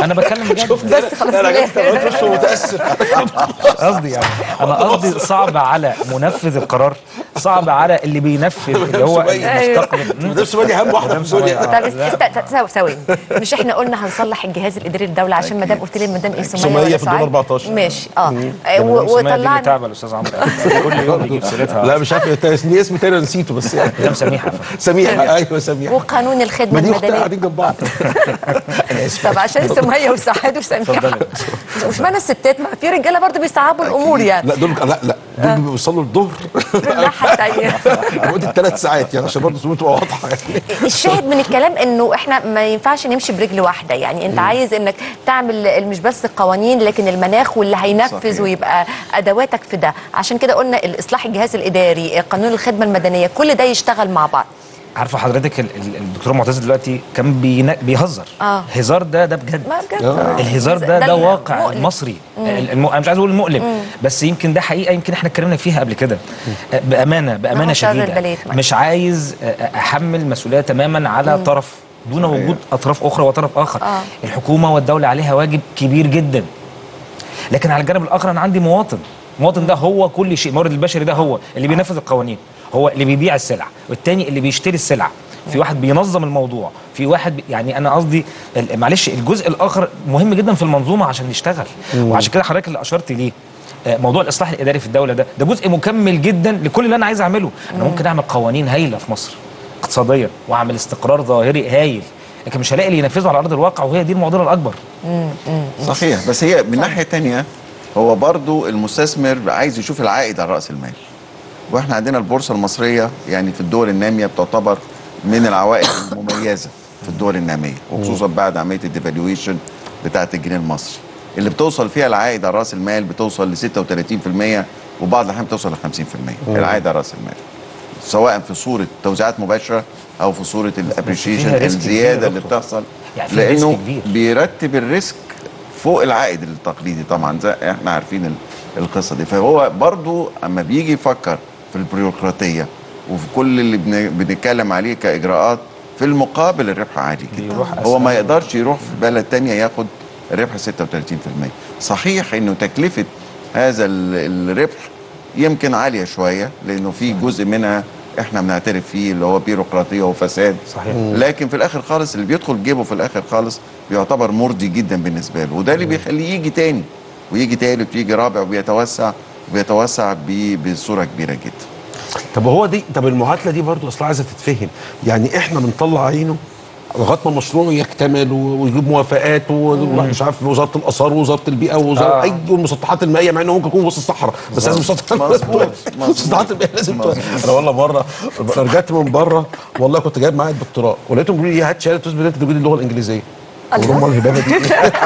انا بتكلم بجد بس خلاص لا، لا، من جبت الآخر. وشه متاثر قصدي يعني انا قصدي صعب على منفذ القرار صعب على اللي بينفذ اللي هو المستقبل مدام سمية اهم واحده في الدنيا طب است- است- ثواني ثواني مش احنا قلنا هنصلح الجهاز الاداري للدوله عشان مدام قلت لي مدام ايه سميه سمية ولا في الدور سعاد؟ 14. ماشي اه مم. آه، و- سمية دي اللي وطلعنا تعب الاستاذ عمرو كل يوم بيجيب سيرتها لا مش عارف إنت ليه اسم تاني أنا نسيته بس يعني مدام سميحه سميحه ايوه سميحه وقانون الخدمه ما دي اختها المدنيه قاعدين جنب بعض أنا آسف. طب عشان سميه وسعاد وسميحه اتفضلي. مش معنى الستات ما في رجاله برضه بيصعبوا الامور يعني لا دول لا لا دول بيوصلوا الظهر الناحيه الثانيه لمده ثلاث ساعات يعني عشان برضه الامور تبقى واضحه يعني الشاهد من الكلام انه احنا ما ينفعش نمشي برجل واحده يعني انت عايز انك تعمل مش بس القوانين لكن المناخ واللي هينفذ صحيح. ويبقى ادواتك في ده عشان كده قلنا الاصلاح الجهاز الاداري قانون الخدمه المدنيه كل ده يشتغل مع بعض عارفه حضرتك ال- ال- الدكتور معتز دلوقتي كان بينا- بيهزر اه هزار ده ده بجد ما بجد آه. الهزار ده ده ده واقع المؤلم. مصري مم. الم... انا مش عايز اقول المؤلم مم. بس يمكن ده حقيقه يمكن احنا اتكلمنا فيها قبل كده آه، بامانه ما بامانه هو شر شديده البلية معاك. مش عايز آه، احمل مسؤوليه تماما على مم. طرف دون وجود اطراف اخرى وطرف اخر آه. الحكومه والدوله عليها واجب كبير جدا لكن على الجانب الاخر انا عندي مواطن المواطن ده هو كل شيء المورد البشري ده هو اللي بينفذ القوانين هو اللي بيبيع السلع والتاني اللي بيشتري السلع في واحد بينظم الموضوع في واحد بي يعني انا قصدي ال- معلش الجزء الاخر مهم جدا في المنظومه عشان نشتغل مم. وعشان كده حضرتك اللي اشرت ليه آه، موضوع الاصلاح الاداري في الدوله ده ده جزء مكمل جدا لكل اللي انا عايز اعمله انا ممكن اعمل قوانين هايله في مصر اقتصاديا واعمل استقرار ظاهري هايل لكن مش هلاقي اللي ينفذه على ارض الواقع وهي دي المعضله الاكبر صحيح بس هي من ناحيه تانية هو برضو المستثمر عايز يشوف العائد على راس المال واحنا عندنا البورصه المصريه يعني في الدول الناميه بتعتبر من العوائد المميزه في الدول الناميه وخصوصا بعد عمليه الديفالويشن بتاعه الجنيه المصري اللي بتوصل فيها العائد على راس المال بتوصل ل 36% وبعض الاحيان بتوصل ل 50% العائد على راس المال سواء في صوره توزيعات مباشره او في صوره الابريشيشن فيها ريسك كبير الزياده يا اللي دكتور. بتحصل يعني فيها ريسك لانه كبير. بيرتب الريسك فوق العائد التقليدي طبعا زي احنا عارفين ال- القصه دي فهو برضو اما بيجي يفكر في البيروقراطيه وفي كل اللي بن- بنتكلم عليه كاجراءات في المقابل الربح عالي جدا بيروح هو ما أسهل. يقدرش يروح في بلد تانية ياخد ربح 36% صحيح انه تكلفه هذا ال- الربح يمكن عاليه شويه لانه في جزء منها احنا بنعترف فيه اللي هو بيروقراطيه وفساد صحيح لكن في الاخر خالص اللي بيدخل جيبه في الاخر خالص بيعتبر مرضي جدا بالنسبه له وده اللي بيخليه يجي تاني ويجي تالت ويجي رابع وبيتوسع وبيتوسع ب- بصوره كبيره جدا طب وهو دي طب المعادله دي برضو اصلا عايزه تتفهم يعني احنا بنطلع عينه لغايه ما المشروع يكتمل و- ويجيب موافقات ومش عارف وزاره الاثار ووزاره البيئه ووزاره آه. اي المسطحات المائيه مع انه ممكن يكون وسط الصحراء بس لازم مسطحات مظبوط، مظبوط. مسطحات المائيه لازم مظبوط. انا والله مره فرجعت من بره والله كنت جايب معايا الدكتوراه ولقيتهم بيقولوا لي هات شهاده تثبت ان انت تجيد اللغه الانجليزيه قلت لهم امال الهبابه دي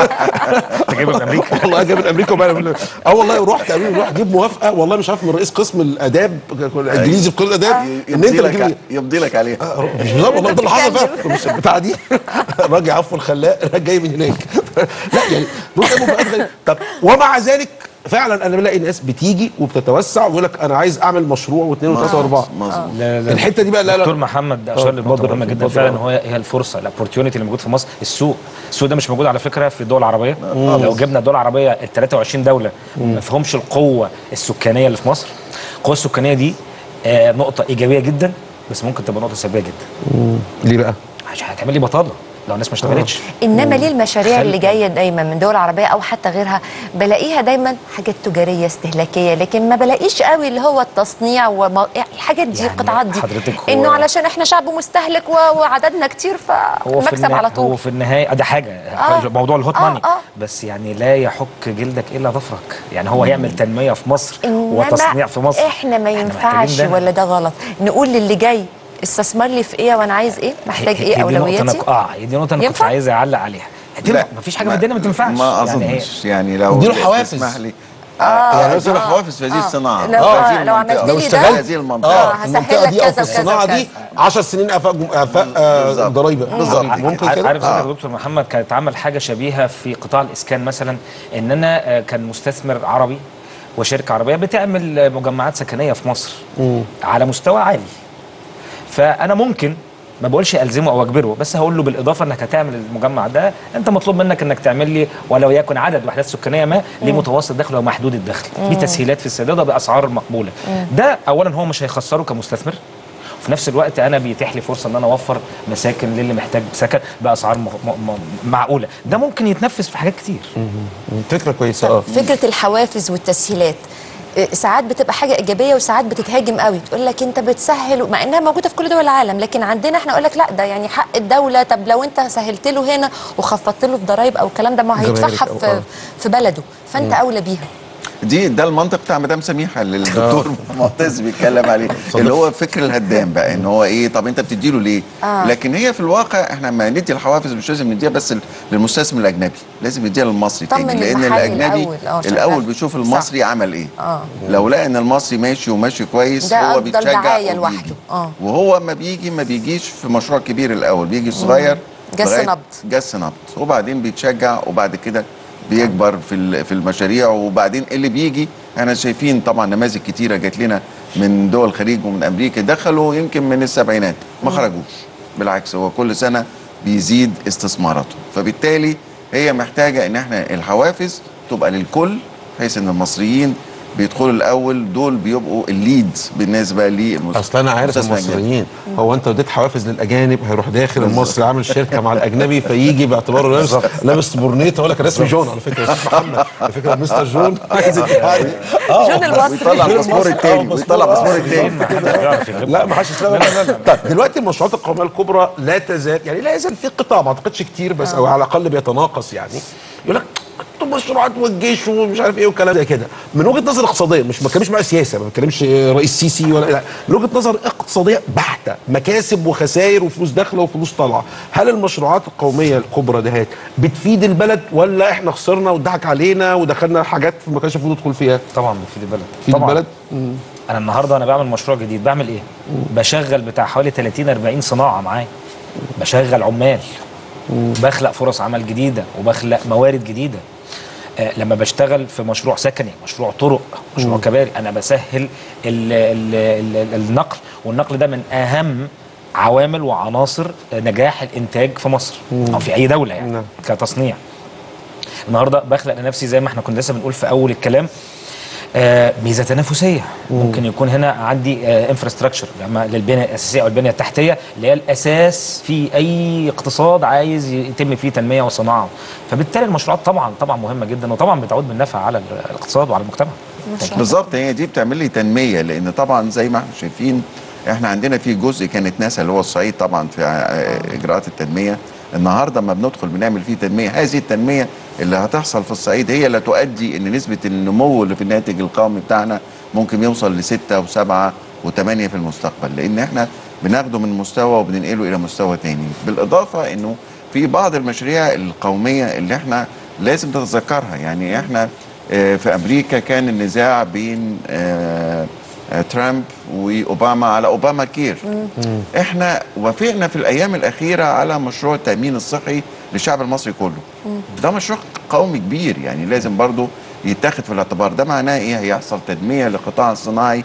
انت جايبها من امريكا والله جايب من امريكا وبقى اه والله رحت قالوا لي روح جيب موافقه والله مش عارف من رئيس قسم الاداب الانجليزي في كل الاداب ان يمضي انت لك بتجيب لي يمضي لك عليه مش بالظبط والله ده اللي حصل فعلا مش البتاعه دي الراجل عفوا الخلاق راجل جاي من هناك لا يعني دول كانوا موافقات غريبة. طب ومع ذلك فعلا انا بلاقي ناس بتيجي وبتتوسع ويقول لك انا عايز اعمل مشروع واثنين وثلاثه واربعه مظبوط لا لا الحته دي بقى لا لا دكتور محمد اشار آه، لنقطه اتفضل، مهمه جدا اتفضل. فعلا هو هي الفرصه الاوبورتيونيتي اللي موجود في مصر السوق السوق ده مش موجود على فكره في الدول العربيه لو جبنا الدول العربيه ال 23 دوله ما فيهمش القوه السكانيه اللي في مصر القوه السكانيه دي آه نقطه ايجابيه جدا بس ممكن تبقى نقطه سلبيه جدا ليه بقى؟ عشان هتعمل لي بطاله لو الناس ما اشتغلتش انما ليه المشاريع خلي- اللي جايه دايما من دول عربيه او حتى غيرها بلاقيها دايما حاجات تجاريه استهلاكيه لكن ما بلاقيش قوي اللي هو التصنيع وما يعني الحاجات دي يعني القطاعات دي حضرتك هو- انه علشان احنا شعب مستهلك و- وعددنا كتير هو في فمكسب النها- على هو طول في النهايه ده حاجه آه. موضوع الهوت آه، ماني آه. بس يعني لا يحك جلدك الا ظفرك يعني هو يعمل تنميه في مصر انما وتصنيع في مصر احنا ما ينفعش محتاجين ده. ولا ده غلط نقول للي جاي استثمر لي في ايه وانا عايز ايه محتاج هي- ايه هي دي نقطة اولوياتي أنا- اه هي دي نقطه انا كنت ينفع؟ عايز اعلق عليها لا، ما فيش حاجه في الدنيا ما تنفعش ما يعني هي- اظنش يعني لو اديله حوافز. تسمح لي آه، يعني مثلا آه. حوافز في هذه آه. الصناعه لو- في آه، هذه لو المنطقة. عملت لو لي اشتغلت ده هذه آه، المنطقه هسهل المنطقه لك دي او كذا في وكذا الصناعه دي وكذا. 10 سنين افاق افاق آه، بالظبط. ضرايب بالظبط. ممكن عارف كده عارف آه. يا دكتور محمد كانت عمل حاجه شبيهه في قطاع الاسكان مثلا ان انا آه، كان مستثمر عربي وشركه عربيه بتعمل آه، مجمعات سكنيه في مصر مم. على مستوى عالي فانا ممكن ما بقولش الزمه او اجبره بس هقول له بالاضافه انك هتعمل المجمع ده انت مطلوب منك انك تعمل لي ولو يكن عدد وحدات سكانيه ما لمتوسط دخل ومحدود الدخل مم. دي تسهيلات في السداده باسعار مقبوله مم. ده اولا هو مش هيخسره كمستثمر وفي نفس الوقت انا بيتيح لي فرصه ان انا اوفر مساكن للي محتاج سكن باسعار م- م- م- معقوله ده ممكن يتنفذ في حاجات كتير فكره كويسه اه فكره الحوافز والتسهيلات إيه، ساعات بتبقى حاجه ايجابيه وساعات بتتهاجم قوي تقول لك انت بتسهل مع انها موجوده في كل دول العالم لكن عندنا احنا اقول لك لا ده يعني حق الدوله طب لو انت سهلت له هنا وخفضت له في ضرايب او الكلام ده ما جمارك هيدفعها أو- في آه. في بلده فانت مم. اولى بيها دي ده المنطق بتاع مدام سميحه اللي الدكتور معتز بيتكلم عليه اللي هو فكر الهدام بقى ان هو ايه طب انت بتديله ليه؟ آه. لكن هي في الواقع احنا لما ندي الحوافز مش لازم نديها بس للمستثمر الاجنبي لازم نديها للمصري طمن تاني لان المحلي الاجنبي الأول. آه، شغال. الاول بيشوف المصري صح. عمل ايه اه لو لقى ان المصري ماشي وماشي كويس ده هو افضل بيتشجع دعايه وبيجي. لوحده اه وهو ما بيجي ما بيجيش في مشروع كبير الاول بيجي صغير جس لغاية- نبض. جس نبض وبعدين بيتشجع وبعد كده بيكبر في ال- في المشاريع وبعدين اللي بيجي احنا شايفين طبعا نماذج كتيره جات لنا من دول الخليج ومن امريكا دخلوا يمكن من السبعينات ما خرجوش بالعكس هو كل سنه بيزيد استثماراته فبالتالي هي محتاجه ان احنا الحوافز تبقى للكل بحيث ان المصريين بيدخلوا الاول دول بيبقوا الليد بالنسبه للمستثمر اصل انا عارف المصريين هو انت اديت حوافز للاجانب هيروح داخل المصري عامل شركه مع الاجنبي فيجي باعتباره لابس لابس برنيت اقول لك انا اسمي جون على فكره اسمي محمد على فكره مستر جون عايز يدفعني. آه. جون المصري. ويطلع الباسبور التاني ويطلع الباسبور التاني لا ما حدش يسلم لا لا لا طيب دلوقتي المشروعات القوميه الكبرى لا تزال يعني لا يزال في قطاع ما اعتقدش كتير بس او على الاقل بيتناقص يعني يقول لك انتوا مشروعات والجيش ومش عارف ايه وكلام زي كده من وجهه نظر اقتصاديه مش ما بتكلمش بقى سياسه ما بتكلمش رئيس سيسي ولا لا من وجهه نظر اقتصاديه بحته مكاسب وخسائر وفلوس داخله وفلوس طالعه هل المشروعات القوميه الكبرى دهيت بتفيد البلد ولا احنا خسرنا واتضحك علينا ودخلنا حاجات ما كانش المفروض ندخل فيها طبعا بتفيد البلد تفيد طبعا البلد انا النهارده انا بعمل مشروع جديد بعمل ايه بشغل بتاع حوالي 30 40 صناعه معايا بشغل عمال بخلق فرص عمل جديده وبخلق موارد جديده آه لما بشتغل في مشروع سكني مشروع طرق مشروع مم. كباري انا بسهل ال ال ال النقل والنقل ده من اهم عوامل وعناصر نجاح الانتاج في مصر او في اي دوله يعني كتصنيع النهارده بخلق لنفسي زي ما احنا كنا لسه بنقول في اول الكلام آه، ميزه تنافسيه ممكن يكون هنا عندي انفراستراكشر للبنيه الاساسيه او البنيه التحتيه اللي هي الاساس في اي اقتصاد عايز يتم فيه تنميه وصناعه فبالتالي المشروعات طبعا طبعا مهمه جدا وطبعا بتعود بالنفع على الاقتصاد وعلى المجتمع بالظبط هي دي بتعمل لي تنميه لان طبعا زي ما احنا شايفين احنا عندنا في جزء كانت ناسا اللي هو الصعيد طبعا في آه، اجراءات التنميه النهارده لما بندخل بنعمل فيه تنميه هذه التنميه اللي هتحصل في الصعيد هي اللي تؤدي ان نسبه النمو اللي في الناتج القومي بتاعنا ممكن يوصل لستة وسبعة وثمانية في المستقبل لان احنا بناخده من مستوى وبننقله الى مستوى تاني بالاضافه انه في بعض المشاريع القوميه اللي احنا لازم نتذكرها يعني احنا آه، في امريكا كان النزاع بين آه، آه، ترامب واوباما على اوباما كير احنا وافقنا في الايام الاخيره على مشروع التامين الصحي للشعب المصري كله ده مشروع قومي كبير يعني لازم برضو يتاخد في الاعتبار ده معناه ايه هيحصل تنميه للقطاع الصناعي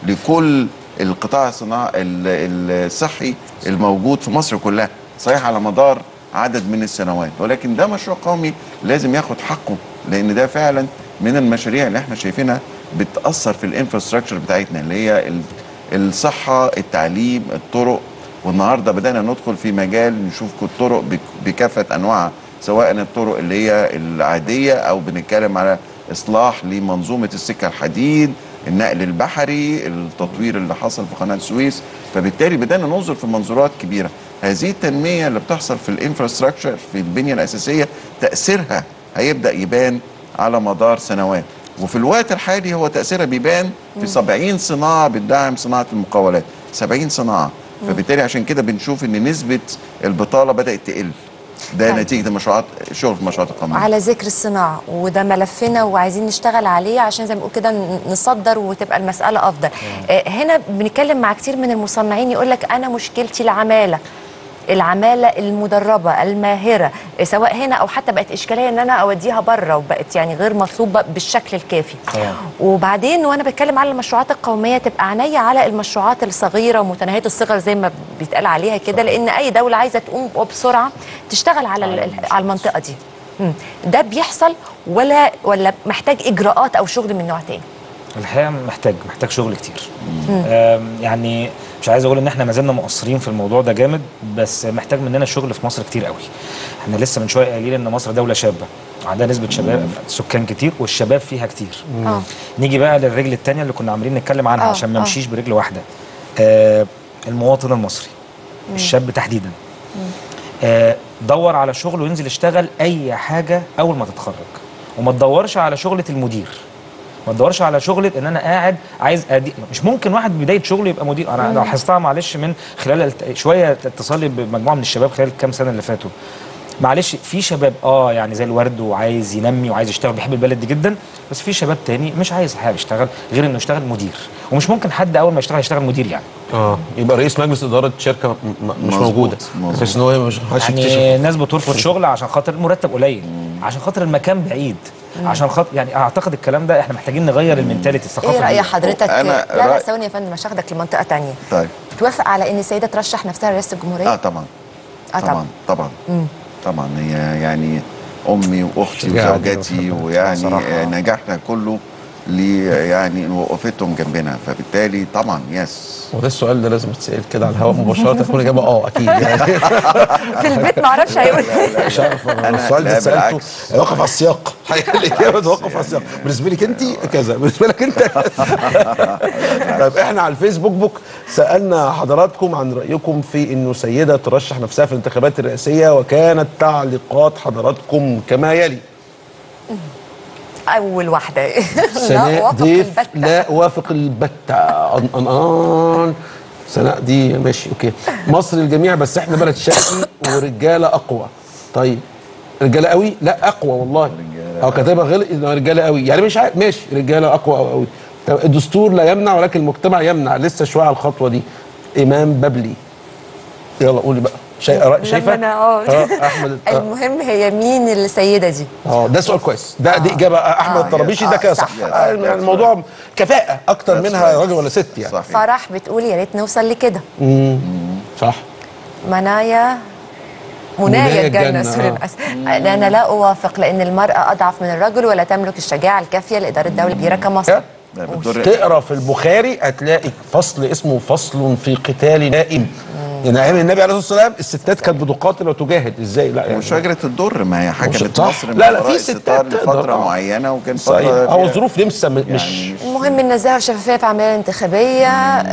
لكل القطاع الصناعي ال- الصحي الموجود في مصر كلها صحيح على مدار عدد من السنوات ولكن ده مشروع قومي لازم ياخد حقه لان ده فعلا من المشاريع اللي احنا شايفينها بتاثر في الانفراستراكشر بتاعتنا اللي هي ال- الصحه التعليم الطرق والنهارده بدانا ندخل في مجال نشوف الطرق بك- بكافه انواعها سواء الطرق اللي هي العاديه او بنتكلم على اصلاح لمنظومه السكه الحديد النقل البحري التطوير اللي حصل في قناه السويس فبالتالي بدانا ننظر في منظورات كبيره هذه التنميه اللي بتحصل في الانفراستراكشر في البنيه الاساسيه تاثيرها هيبدا يبان على مدار سنوات وفي الوقت الحالي هو تاثيرها بيبان في 70 صناعه بتدعم صناعه المقاولات 70 صناعه فبالتالي عشان كده بنشوف ان نسبه البطاله بدات تقل ده طيب. نتيجه المشروعات شغل في المشروعات القوميه على ذكر الصناعة وده ملفنا وعايزين نشتغل عليه عشان زي ما بنقول كده ن- نصدر وتبقى المسألة أفضل آه، هنا بنتكلم مع كتير من المصنعين يقول لك أنا مشكلتي العمالة العماله المدربه الماهره سواء هنا او حتى بقت اشكاليه ان انا اوديها بره وبقت يعني غير مطلوبه بالشكل الكافي وبعدين وانا بتكلم على المشروعات القوميه تبقى عينيا على المشروعات الصغيره ومتناهيه الصغر زي ما بيتقال عليها كده لان اي دوله عايزه تقوم وبسرعه تشتغل على ال- على المنطقه دي مم. ده بيحصل ولا ولا محتاج اجراءات او شغل من نوع تاني الحقيقه محتاج محتاج شغل كتير مم. آم، يعني مش عايز اقول ان احنا ما زلنا مقصرين في الموضوع ده جامد بس محتاج مننا شغل في مصر كتير قوي احنا لسه من شويه قايلين ان مصر دوله شابه عندها نسبه شباب سكان كتير والشباب فيها كتير اه نيجي بقى للرجل الثانيه اللي كنا عاملين نتكلم عنها آه، عشان ما آه. نمشيش برجل واحده آه المواطن المصري الشاب تحديدا آه دور على شغل وينزل يشتغل اي حاجه اول ما تتخرج وما تدورش على شغله المدير ما تدورش على شغله ان انا قاعد عايز أدي... مش ممكن واحد بدايه شغله يبقى مدير انا مم. لاحظتها معلش من خلال الت- شويه اتصالي بمجموعه من الشباب خلال الكام سنه اللي فاتوا معلش في شباب اه يعني زي الورد وعايز ينمي وعايز يشتغل بيحب البلد دي جدا بس في شباب تاني مش عايز حاجه يشتغل غير انه يشتغل مدير ومش ممكن حد اول ما يشتغل يشتغل مدير يعني اه يبقى رئيس مجلس اداره شركه م- م- مش مظبوط، موجوده مظبوط. بحيث ان هو مش محدش يعني يكتشف ناس بترفض شغل عشان خاطر المرتب قليل عشان خاطر المكان بعيد عشان خاطر يعني اعتقد الكلام ده احنا محتاجين نغير المنتاليتي الثقافه ايه راي دي. حضرتك أنا لا لا رأي- ثواني يا فندم مش هاخدك لمنطقه تانية طيب توافق على ان السيده ترشح نفسها لرئاسه الجمهوريه اه طبعا اه طبعا طبعا مم. طبعا هي يعني امي واختي شجاعة دي وزوجتي وحبها. ويعني صراحة. آه، نجاحنا كله لي يعني وقفتهم جنبنا فبالتالي طبعا يس وده السؤال ده لازم يتسال كده على الهواء مباشره تكون اجابه اه اكيد يعني في البيت ما اعرفش هيقول مش عارف أنا- السؤال لا، ده سالته بالعكس. واقف على السياق حقيقة الاجابه توقف على السياق بالنسبه لك انت كذا بالنسبه لك انت كذا طيب احنا على الفيسبوك بوك سالنا حضراتكم عن رايكم في انه سيده ترشح نفسها في الانتخابات الرئاسيه وكانت تعليقات حضراتكم كما يلي اول واحده سناء وافق ضيف البتة. لا وافق البتة أن أن أن سناء دي ماشي اوكي مصر الجميع بس احنا بلد شرقي ورجاله اقوى طيب رجاله قوي لا اقوى والله او كاتبها غلط إنه رجاله قوي يعني مش عارف ماشي رجاله اقوى أو قوي طب الدستور لا يمنع ولكن المجتمع يمنع لسه شويه على الخطوه دي امام ببلي يلا قولي بقى شاي لما شايفه أنا- آه. اه احمد آه. المهم هي مين السيده دي اه ده سؤال كويس ده دي اجابه احمد آه. الطرابيشي ده آه، كده صح. صح آه، يعني الموضوع كفاءه اكتر That's منها right. راجل ولا ست يعني صحيح فرح بتقول يا ريت نوصل لكده مم. صح منايا منايا منايا الجنة، الجنة سوري آه. الأس- أنا لا أوافق لأن المرأة أضعف من الرجل ولا تملك الشجاعة الكافية لإدارة دولة كبيرة كمصر ده بتضر تقرا في البخاري هتلاقي فصل اسمه فصل في قتال نائم يعني ايام النبي عليه الصلاه والسلام الستات كانت بتقاتل وتجاهد ازاي لا يعني وشجره الضر ما هي حكمت صح. مصر من لا، لا، وراء في الستار ستات تقدر، لفتره آه. معينه وكان صحيح فتره هو الظروف لمسه م- مش يعني المهم النزاهة والشفافية في العملية الانتخابية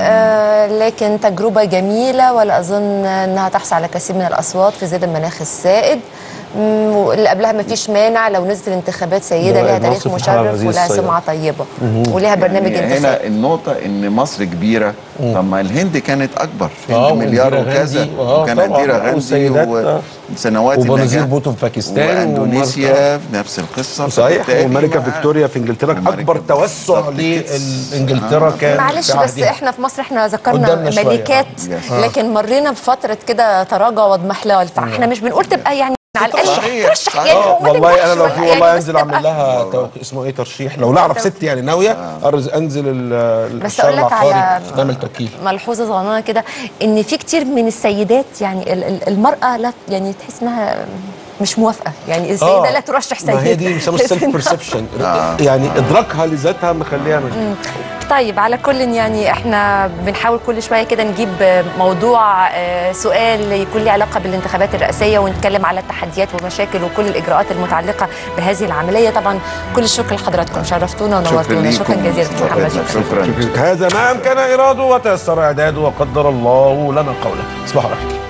آه لكن تجربة جميلة ولا أظن أنها تحصل على كثير من الأصوات في ظل المناخ السائد مم، واللي قبلها ما فيش مانع لو نزلت الانتخابات سيدة ده لها تاريخ مصر في حالة مشرف لذيذ ولها الصيد. سمعة طيبة ولها برنامج يعني انتخابي هنا النقطة إن مصر كبيرة طب ما الهند كانت أكبر آه، هند مليار وإنديرا وكذا غاندي، آه، وكان طبعاً، إنديرا آه، غاندي والسيدات، آه. وسنوات وبنظير النجاح بوتو في باكستان واندونيسيا نفس القصة صحيح فبالتالي وملكه ما- فيكتوريا في انجلترا وملكة اكبر توسع بالظبط كده. لانجلترا آه. كان معلش في بس عهدها. احنا في مصر احنا ذكرنا قدامنا شوية، ملكات آه. لكن مرينا بفتره كده تراجع واضمحلال فاحنا مش بنقول تبقى يعني على الاقل صحيح، ترشح صحيح. يعني اه وما والله انا تنجحش لو ولا في يعني والله بس انزل تبقى- اعمل لها توك... اسمه ايه ترشيح لو نعرف ست يعني ناويه أرز انزل ال- بس الشارع أقول لك العقاري على- نعمل توكيل ملحوظه صغننه كده ان في كتير من السيدات يعني ال- ال- المراه لا يعني تحس انها مش موافقه يعني السيده آه. لا ترشح سيده ما هي دي بيسموها السيلف بيرسبشن يعني ادراكها لذاتها مخليها مش طيب على كل يعني احنا بنحاول كل شويه كده نجيب موضوع آه، سؤال يكون له علاقه بالانتخابات الرئاسيه ونتكلم على التحديات والمشاكل وكل الاجراءات المتعلقه بهذه العمليه طبعا كل الشكر لحضراتكم شرفتونا شكرا ونورتونا شكرا ليكم جزيلا دكتور محمد شكرا شكرا هذا ما امكن اراده وتيسر اعداده وقدر الله لنا قوله تصبحوا على خير